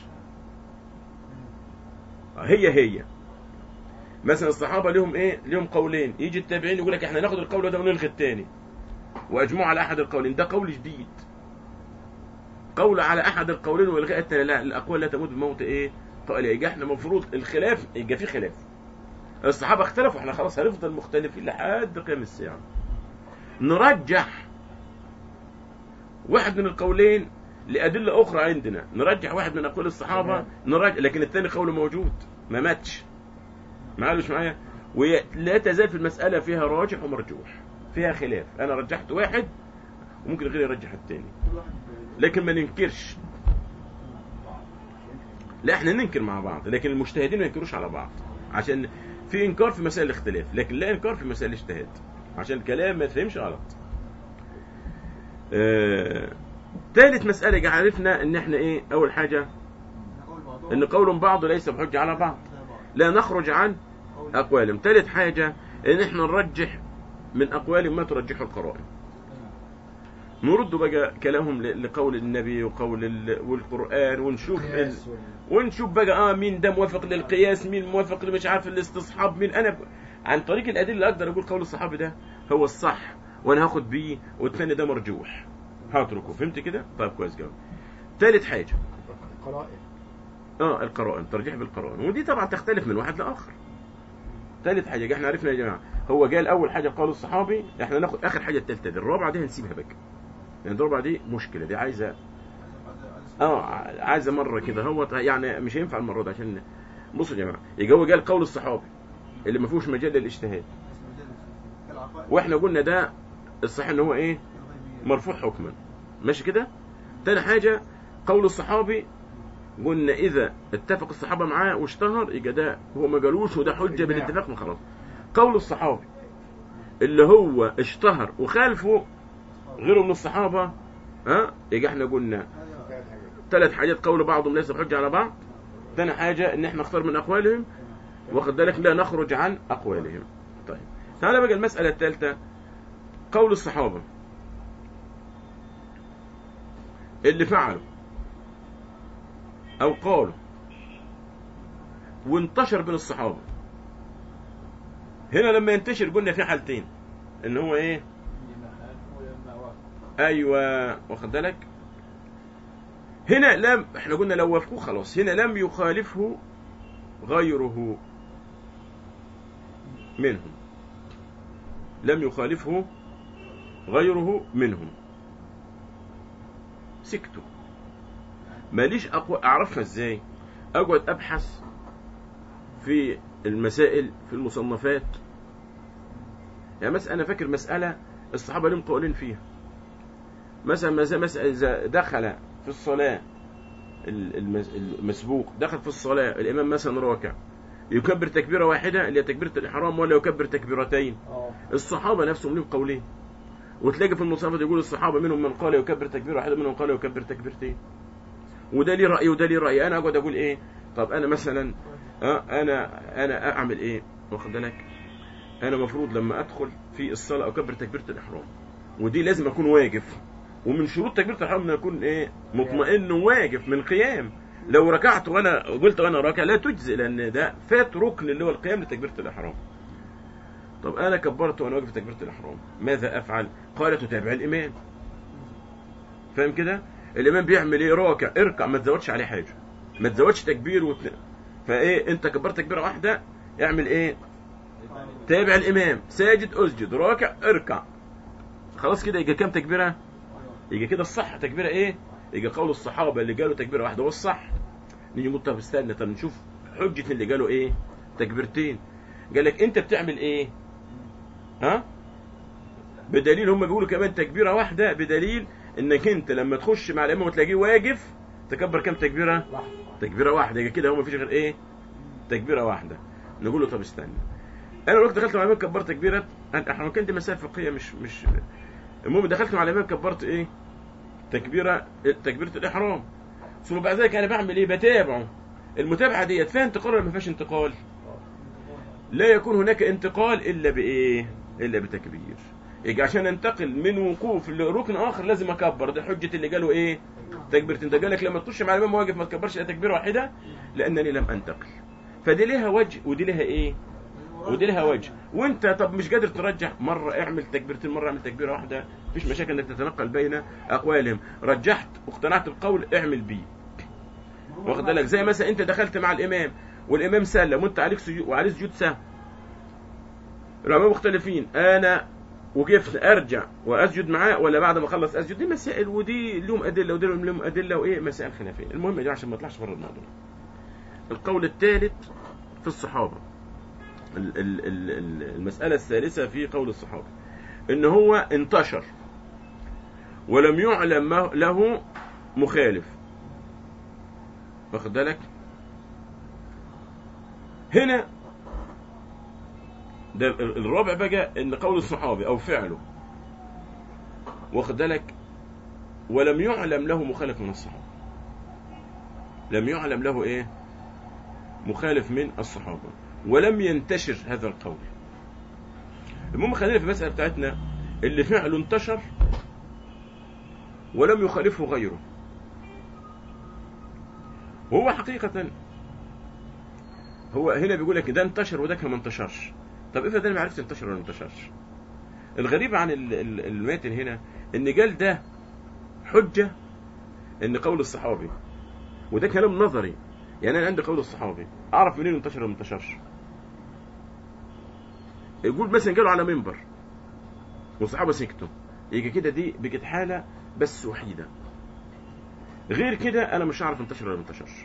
هي هي مثلا الصحابة لهم ايه لهم قولين يجي التابعين يقول لك احنا ناخد القول ده ونلغي الثاني واجمعوا على احد القولين ده قول جديد قول على احد القولين والغاء الثاني لا الاقوال لا تموت بموت ايه قال يبقى احنا المفروض الخلاف يبقى في خلاف الصحابة اختلفوا احنا خلاص هنفضل مختلفين لحد قيام الساعة نرجح واحد من القولين لأدلة أخرى عندنا نرجح واحد من أقوال الصحابة تمام. نرجح لكن الثاني قوله موجود ما ماتش معايا مش معايا ولا تزال في المسألة فيها راجح ومرجوح فيها خلاف أنا رجحت واحد وممكن غيري يرجح الثاني كل واحد لكن ما ننكرش لا احنا ننكر مع بعض لكن المجتهدين ما ينكروش على بعض عشان في انكار في مسائل الاختلاف لكن لا انكار في مسائل الاجتهاد عشان الكلام ما يتفهمش غلط آه... ثالث مسألة جه عرفنا ان احنا ايه اول حاجة قول بعضهم ان قول بعض ليس بحجة على بعض زي بعض. لا نخرج عن قول- اقوالهم ثالث حاجة ان احنا نرجح من اقوالهم ما ترجحه القرائن نرد بقى كلامهم ل- لقول النبي وقول ال... والقرآن ونشوف ال... قياس وال- ونشوف بقى اه مين ده موافق للقياس مين موافق لمش عارف الاستصحاب مين انا ب... عن طريق الادله اقدر اقول قول الصحابي ده هو الصح وانا هاخد بيه والثاني ده مرجوح هتركه فهمت كده طيب كويس قوي ثالث حاجه القرائن اه القرائن ترجيح بالقرائن ودي طبعا تختلف من واحد لاخر ثالث حاجه احنا عرفنا يا جماعه هو قال اول حاجه قال الصحابي احنا ناخد اخر حاجه الثالثه دي الرابعه دي هنسيبها بقى يعني الرابعه دي مشكله دي عايزه عايز- عايز- اه عايزه مره كده هو يعني مش هينفع المره دي عشان بصوا يا جماعه يبقى هو قال قول الصحابي اللي ما فيهوش مجال للاجتهاد كالعقائد واحنا قلنا ده الصحيح ان هو ايه الغيبية. مرفوع حكما ماشي كده تاني حاجه قول الصحابي قلنا اذا اتفق الصحابه معاه واشتهر يبقى ده هو ما قالوش وده حجه بالاتفاق من خلاص قول الصحابي اللي هو اشتهر وخالفه غيره من الصحابه ها يبقى احنا قلنا هذا ثلاث حاجات ثلاث حاجات قول بعضهم ليس بحجة على بعض ثاني حاجة ان احنا نختار من اقوالهم واخد بالك لا نخرج عن اقوالهم طيب تعالى بقى المسألة الثالثة قول الصحابة اللي فعلوا او قالوا وانتشر بين الصحابة هنا لما ينتشر قلنا في حالتين ان هو ايه إما خالفه وإما وافق ايوه واخد بالك هنا لم احنا قلنا لو وافقوه خلاص هنا لم يخالفه غيره منهم لم يخالفه غيره منهم سكتوا ماليش أقوى أعرفها إزاي أقعد أبحث في المسائل في المصنفات يعني مثلا أنا فاكر مسألة الصحابة لهم قولين فيها مثلا مثلا مثلا إذا دخل في الصلاة ال- المس- المسبوق دخل في الصلاة الإمام مثلا راكع يكبر تكبيرة واحدة اللي هي تكبيرة الإحرام ولا يكبر تكبيرتين اه الصحابة نفسهم لهم قولين وتلاقي في المصنفات يقول الصحابة منهم من قال يكبر تكبيرة واحدة منهم قال يكبر تكبيرتين وده ليه رأي وده ليه رأي أنا أقعد أقول إيه طب أنا مثلا آه أنا أنا أعمل إيه واخد بالك أنا مفروض لما أدخل في الصلاة أكبر تكبيرة الإحرام ودي لازم أكون واقف ومن شروط تكبيرة الإحرام إن أكون إيه مطمئن وواقف من قيام لو ركعت وأنا قلت وأنا راكع لا تجزئ لأن ده فات ركن اللي هو القيام لتكبيرة الإحرام طب انا كبرت وانا واقف في تكبيره الاحرام ماذا افعل قال تتابع الامام فاهم كده الامام بيعمل ايه راكع اركع ما تزودش عليه حاجه ما تزودش تكبير وت... فايه انت كبرت تكبيره واحده اعمل ايه تابع الامام ساجد اسجد راكع اركع خلاص كده يجي كام تكبيره يجي كده الصح تكبيره ايه يجي قول الصحابه اللي قالوا تكبيره واحده هو الصح نيجي نقول طب استنى طب نشوف حجه اللي قالوا ايه تكبيرتين قال لك انت بتعمل ايه ها بدليل هم بيقولوا كمان تكبيره واحده بدليل انك انت لما تخش مع الامام وتلاقيه واقف تكبر كام تكبيره لحظة تكبيره واحده يبقى كده هو مفيش غير ايه تكبيره واحده نقول له طب استنى انا الوقت دخلت مع الامام كبرت تكبيره أنا- احنا كان دي مسائل فقهيه مش مش المهم دخلت مع الامام كبرت ايه تكبيره تكبيره الاحرام ثم بعد ذلك انا بعمل ايه بتابعه المتابعه ديت فيها انتقال ولا ما فيهاش انتقال لا يكون هناك انتقال الا بايه الا بتكبير يجي عشان انتقل من وقوف لركن اخر لازم اكبر ده حجه اللي قالوا ايه تكبيره انت قال لك لما تخش مع الامام واقف ما تكبرش الا تكبيره واحده لانني لم انتقل فدي ليها وجه ودي لها ايه ودي لها وجه وانت طب مش قادر ترجح مره اعمل تكبيرتين مره اعمل تكبيره واحده مفيش مشاكل انك تتنقل بين اقوالهم رجحت واقتنعت بقول اعمل بيه واخد بالك زي مثلا انت دخلت مع الامام والامام سلم وانت عليك سجود وعليه سجود سهو العلماء مختلفين انا وقفت ارجع واسجد معاه ولا بعد ما اخلص اسجد دي مسائل ودي لهم ادله ودي لهم ادله وايه مسائل خلافيه المهم يا جماعه عشان ما اطلعش بره الموضوع القول الثالث في الصحابه ال- ال- ال- ال- المساله الثالثه في قول الصحابه ان هو انتشر ولم يعلم ما- له مخالف واخد بالك هنا ده ال- الرابع بقى ان قول الصحابي او فعله واخد بالك ولم يعلم له مخالف من الصحابه لم يعلم له ايه مخالف من الصحابه ولم ينتشر هذا القول المهم خلينا في المساله بتاعتنا اللي فعله انتشر ولم يخالفه غيره وهو حقيقة هو هنا بيقول لك ده انتشر وده كان ما انتشرش طب افرض انا ما عرفت انتشر ولا ما انتشرش الغريب عن ال- ال- الماتن هنا ان قال ده حجة ان قول الصحابي وده كلام نظري يعني انا عندي قول الصحابي اعرف منين انتشر ولا ما انتشرش يقول مثلا قالوا على منبر والصحابه سكتوا يجي كده دي بقت حاله بس وحيده غير كده انا مش هعرف انتشر ولا ما انتشرش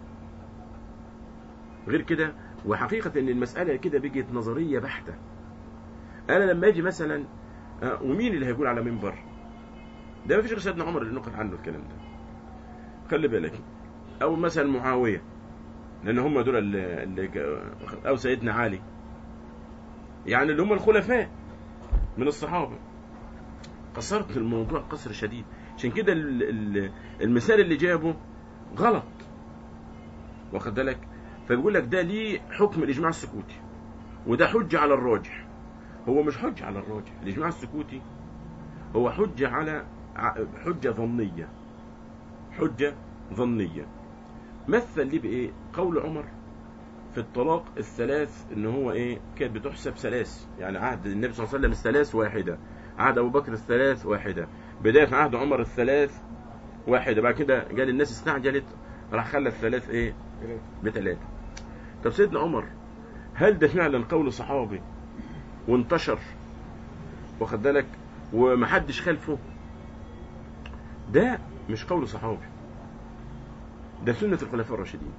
غير كده وحقيقه ان المساله كده بقت نظريه بحته انا لما اجي مثلا آه، ومين اللي هيقول على منبر ده ما فيش غير سيدنا عمر اللي نقل عنه الكلام ده خلي بالك او مثلا معاويه لان هم دول اللي, اللي جا- او سيدنا علي يعني اللي هم الخلفاء من الصحابه قصرت الموضوع قصر شديد عشان كده ال- ال- المثال اللي جابه غلط واخد بالك فبيقول لك ده ليه حكم الاجماع السكوتي وده حجه على الراجح هو مش حجه على الراجح الاجماع السكوتي هو حجه على ع- حجه ظنيه حجه ظنيه مثل ليه بايه قول عمر في الطلاق الثلاث ان هو ايه كانت بتحسب ثلاث يعني عهد النبي صلى الله عليه وسلم الثلاث واحده عهد ابو بكر الثلاث واحده بدايه عهد عمر الثلاث واحده بعد كده قال الناس استعجلت راح خلى الثلاث ايه بثلاثه طب سيدنا عمر هل ده فعلا قول صحابي وانتشر واخد بالك ومحدش خلفه ده مش قول صحابي ده سنة الخلفاء الراشدين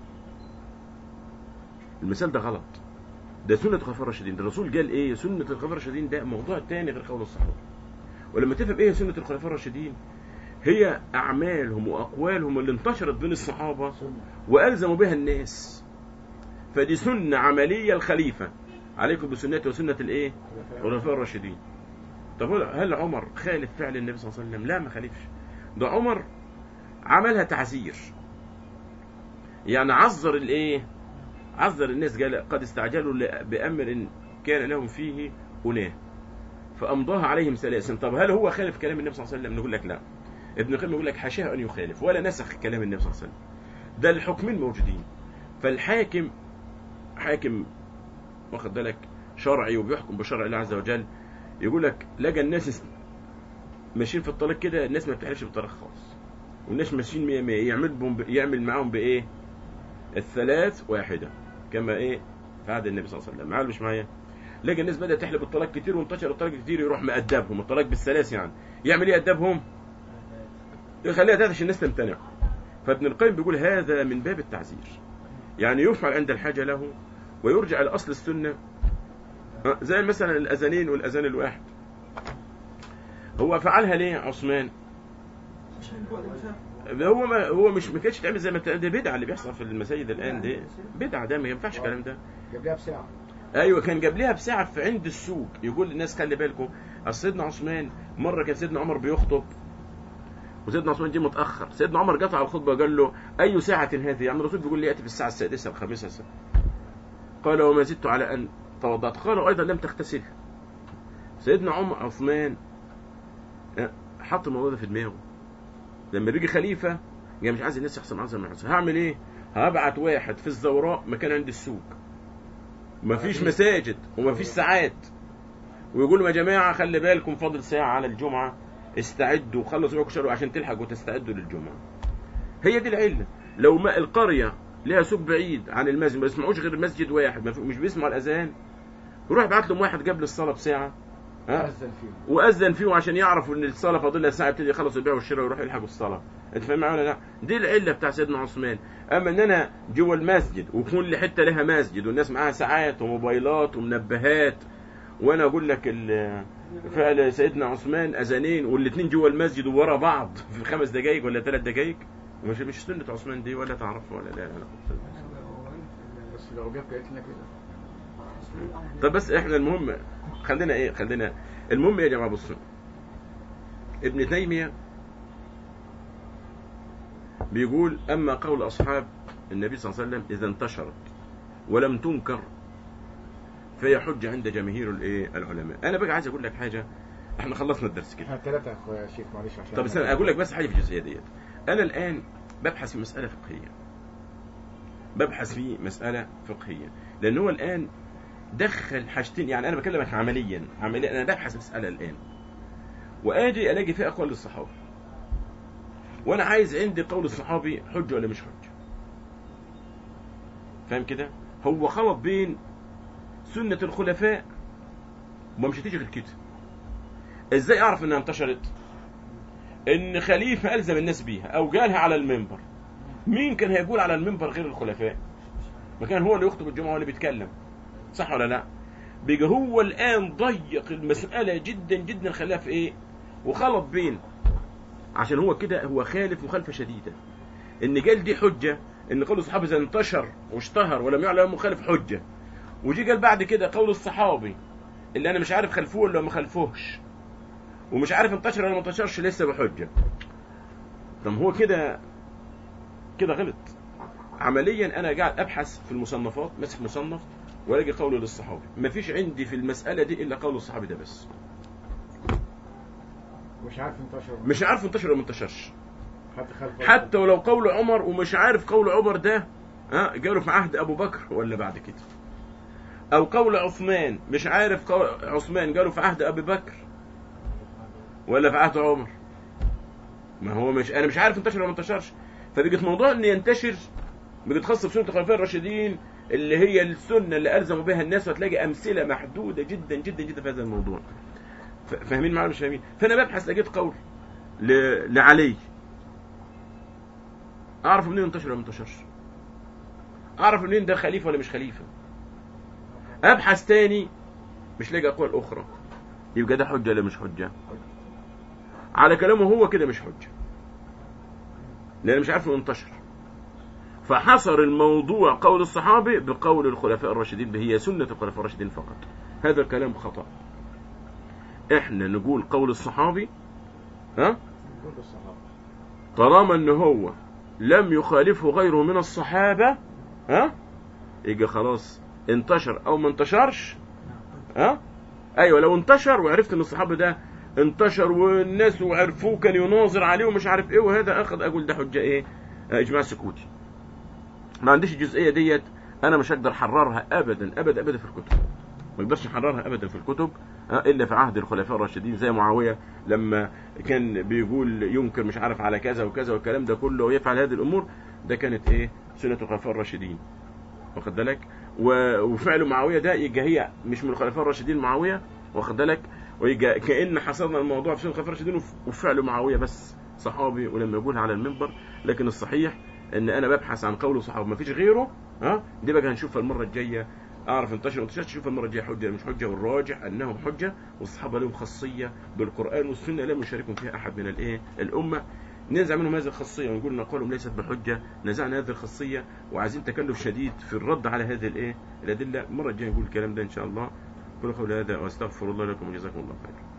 المثال ده غلط ده سنة الخلفاء الراشدين ده الرسول قال ايه سنة الخلفاء الراشدين ده موضوع تاني غير قول الصحابة ولما تفهم ايه سنة الخلفاء الراشدين هي اعمالهم واقوالهم اللي انتشرت بين الصحابة سنة والزموا بها الناس فدي سنة عملية الخليفة عليكم بسنتي وسنة الايه خلفاء. الخلفاء الراشدين طب هل- هل عمر خالف فعل النبي صلى الله عليه وسلم لا ما خالفش ده عمر عملها تعزير يعني عذر الايه عذر الناس قال قد استعجلوا ل- بامر كان لهم فيه أناه فامضاها عليهم سلاسل طب هل هو خالف كلام النبي صلى الله عليه وسلم نقول لك لا ابن القيم يقول لك حاشاه ان يخالف ولا نسخ كلام النبي صلى الله عليه وسلم ده الحكمين موجودين فالحاكم حاكم واخد بالك شرعي وبيحكم بشرع الله عز وجل يقول لك لقى الناس ماشيين في الطريق كده الناس ما بتحلفش بالطريق خالص والناس ماشيين مية مية يعمل بهم يعمل معاهم بايه الثلاث واحده كما ايه في عهد النبي صلى الله عليه وسلم معايا ولا مش معايا لقى الناس بدات تحلف بالطلاق كتير وانتشر الطلاق كتير يروح مأدبهم الطلاق بالثلاث يعني يعمل ايه أدبهم يخليها ثلاث عشان الناس تمتنع فابن القيم بيقول هذا من باب التعزير يعني يفعل عند الحاجة له ويرجع لأصل السنة ها، زي مثلا الأذانين والأذان الواحد هو فعلها ليه عثمان هو ما هو مش ما كانتش تعمل زي ما بتعمل ده بدعه اللي بيحصل في المساجد الان دي بدعه ده ما ينفعش الكلام ده جاب بساعة ايوه كان جاب لها بساعه في عند السوق يقول للناس خلي بالكم أصل سيدنا عثمان مره كان سيدنا عمر بيخطب وسيدنا عثمان جه متاخر سيدنا عمر قطع الخطبه قال له اي ساعه هذه يعني الرسول بيقول لي ياتي في الساعه السادسه الخامسه قال وما زدت على ان توضأت قال ايضا لم تغتسل سيدنا عمر عثمان آه، حط الموضوع ده في دماغه لما بيجي خليفه يعني مش عايز الناس يحصل معاها زي ما يحصل هعمل ايه هبعت واحد في الزوراء مكان عند السوق مفيش مساجد ومفيش ساعات ويقولوا يا جماعه خلي بالكم فاضل ساعه على الجمعه استعدوا خلصوا روحكم شروا عشان تلحقوا تستعدوا للجمعه هي دي العله لو ما القريه ليها سوق بعيد عن المسجد ما يسمعوش غير مسجد واحد ما في- مش بيسمعوا الاذان يروح يبعت لهم واحد قبل الصلاه بساعه ها أذن فيه واذن فيهم عشان يعرفوا ان الصلاه فاضل لها ساعه يبتدي يخلصوا البيع والشراء ويروحوا يلحقوا الصلاه انت فاهم معايا ولا لا دي العله بتاع سيدنا عثمان اما ان انا جوه المسجد وكل حته لها مسجد والناس معاها ساعات وموبايلات ومنبهات وانا اقول لك ال- فعل سيدنا عثمان اذانين والاثنين جوه المسجد وورا بعض في خمس دقائق ولا ثلاث دقائق مش مش سنه عثمان دي ولا تعرفها ولا لا لا بس لو جاب قالت لنا كده طب بس احنا المهم خلينا ايه خلينا المهم يا جماعه بصوا ابن تيميه بيقول اما قول اصحاب النبي صلى الله عليه وسلم اذا انتشرت ولم تنكر فهي حجه عند جماهير الايه العلماء انا بقى عايز اقول لك حاجه احنا خلصنا الدرس كده احنا ثلاثة يا اخويا شيخ معلش عشان طب استنى اقول لك بس حاجه في الجزئيه ديت انا الان ببحث في مساله فقهيه ببحث في مساله فقهيه لان هو الان دخل حاجتين يعني انا بكلمك عمليا عمليا انا ببحث مساله الان واجي الاقي فيها اقوال للصحابه وانا عايز عندي قول الصحابي حجه ولا مش حجه فاهم كده هو خلط بين سنه الخلفاء وما مش هتيجي غير كده ازاي اعرف انها انتشرت ان خليفه الزم الناس بيها او قالها على المنبر مين كان هيقول على المنبر غير الخلفاء ما كان هو اللي يخطب الجمعه هو اللي بيتكلم صح ولا لا بيجي هو الان ضيق المساله جدا جدا خلاها في ايه وخلط بين عشان هو كده هو خالف مخالفه شديده ان قال دي حجه ان قول الصحابه اذا انتشر واشتهر ولم يعلم مخالف حجه وجي قال بعد كده قول الصحابي اللي انا مش عارف خلفوه ولا ما خلفوهش ومش عارف انتشر ولا ما انتشرش لسه بحجه طب هو كده كده غلط عمليا انا قاعد ابحث في المصنفات ماسك مصنف والاقي قوله للصحابي مفيش عندي في المساله دي الا قول الصحابي ده بس مش عارف انتشر مش عارف انتشر ولا ما انتشرش حتى خلف حتى ولو قول عمر ومش عارف قول عمر ده ها قالوا في عهد ابو بكر ولا بعد كده او قول عثمان مش عارف قول عثمان قالوا في عهد ابي بكر ولا في عهد عمر ما هو مش انا مش عارف انتشر ولا ما انتشرش فبقت موضوع ان ينتشر بقت خاصه بسنه الخلفاء الراشدين اللي هي السنه اللي الزموا بها الناس وهتلاقي امثله محدوده جدا جدا جدا في هذا الموضوع ف- فاهمين معايا ولا مش فاهمين فانا ببحث لقيت قول ل... لعلي اعرف منين انتشر ولا ما انتشرش اعرف منين ده خليفه ولا مش خليفه ابحث تاني مش لاقي اقوال اخرى يبقى ده حجه ولا مش حجه على كلامه هو كده مش حجه لان مش عارف انه انتشر فحصر الموضوع قول الصحابي بقول الخلفاء الراشدين هي سنة الخلفاء الراشدين فقط هذا الكلام خطأ احنا نقول قول الصحابي ها كل الصحابة طالما ان هو لم يخالفه غيره من الصحابة ها يبقى خلاص انتشر او ما انتشرش ها ايوه لو انتشر وعرفت ان الصحابي ده انتشر والناس وعرفوه كان يناظر عليه ومش عارف ايه وهذا اخذ اقول ده حجه ايه آه، اجماع سكوتي ما عنديش الجزئيه ديت انا مش هقدر احررها ابدا ابدا ابدا في الكتب ما اقدرش احررها ابدا في الكتب آه، الا في عهد الخلفاء الراشدين زي معاويه لما كان بيقول ينكر مش عارف على كذا وكذا والكلام ده كله ويفعل هذه الامور ده كانت ايه سنه الخلفاء الراشدين واخد بالك و- وفعل معاويه ده يبقى هي مش من الخلفاء الراشدين معاويه واخد بالك ويبقى كان حصرنا الموضوع في سنه الخلفاء الراشدين وف- وفعل معاويه بس صحابي ولما يقولها على المنبر لكن الصحيح ان انا ببحث عن قول صحابه ما فيش غيره ها دي بقى هنشوفها المره الجايه اعرف انتشر وانتشر تشوف المره الجايه حجه مش حجه والراجح انهم حجه والصحابه لهم خاصيه بالقران والسنه لم يشاركهم فيها احد من الايه الامه ننزع منهم هذه الخاصيه ونقول ان اقوالهم ليست بحجه نزعنا هذه الخاصيه وعايزين تكلف شديد في الرد على هذه الايه الادله المره الجايه نقول الكلام ده ان شاء الله كل قول هذا واستغفر الله لكم وجزاكم الله خيرا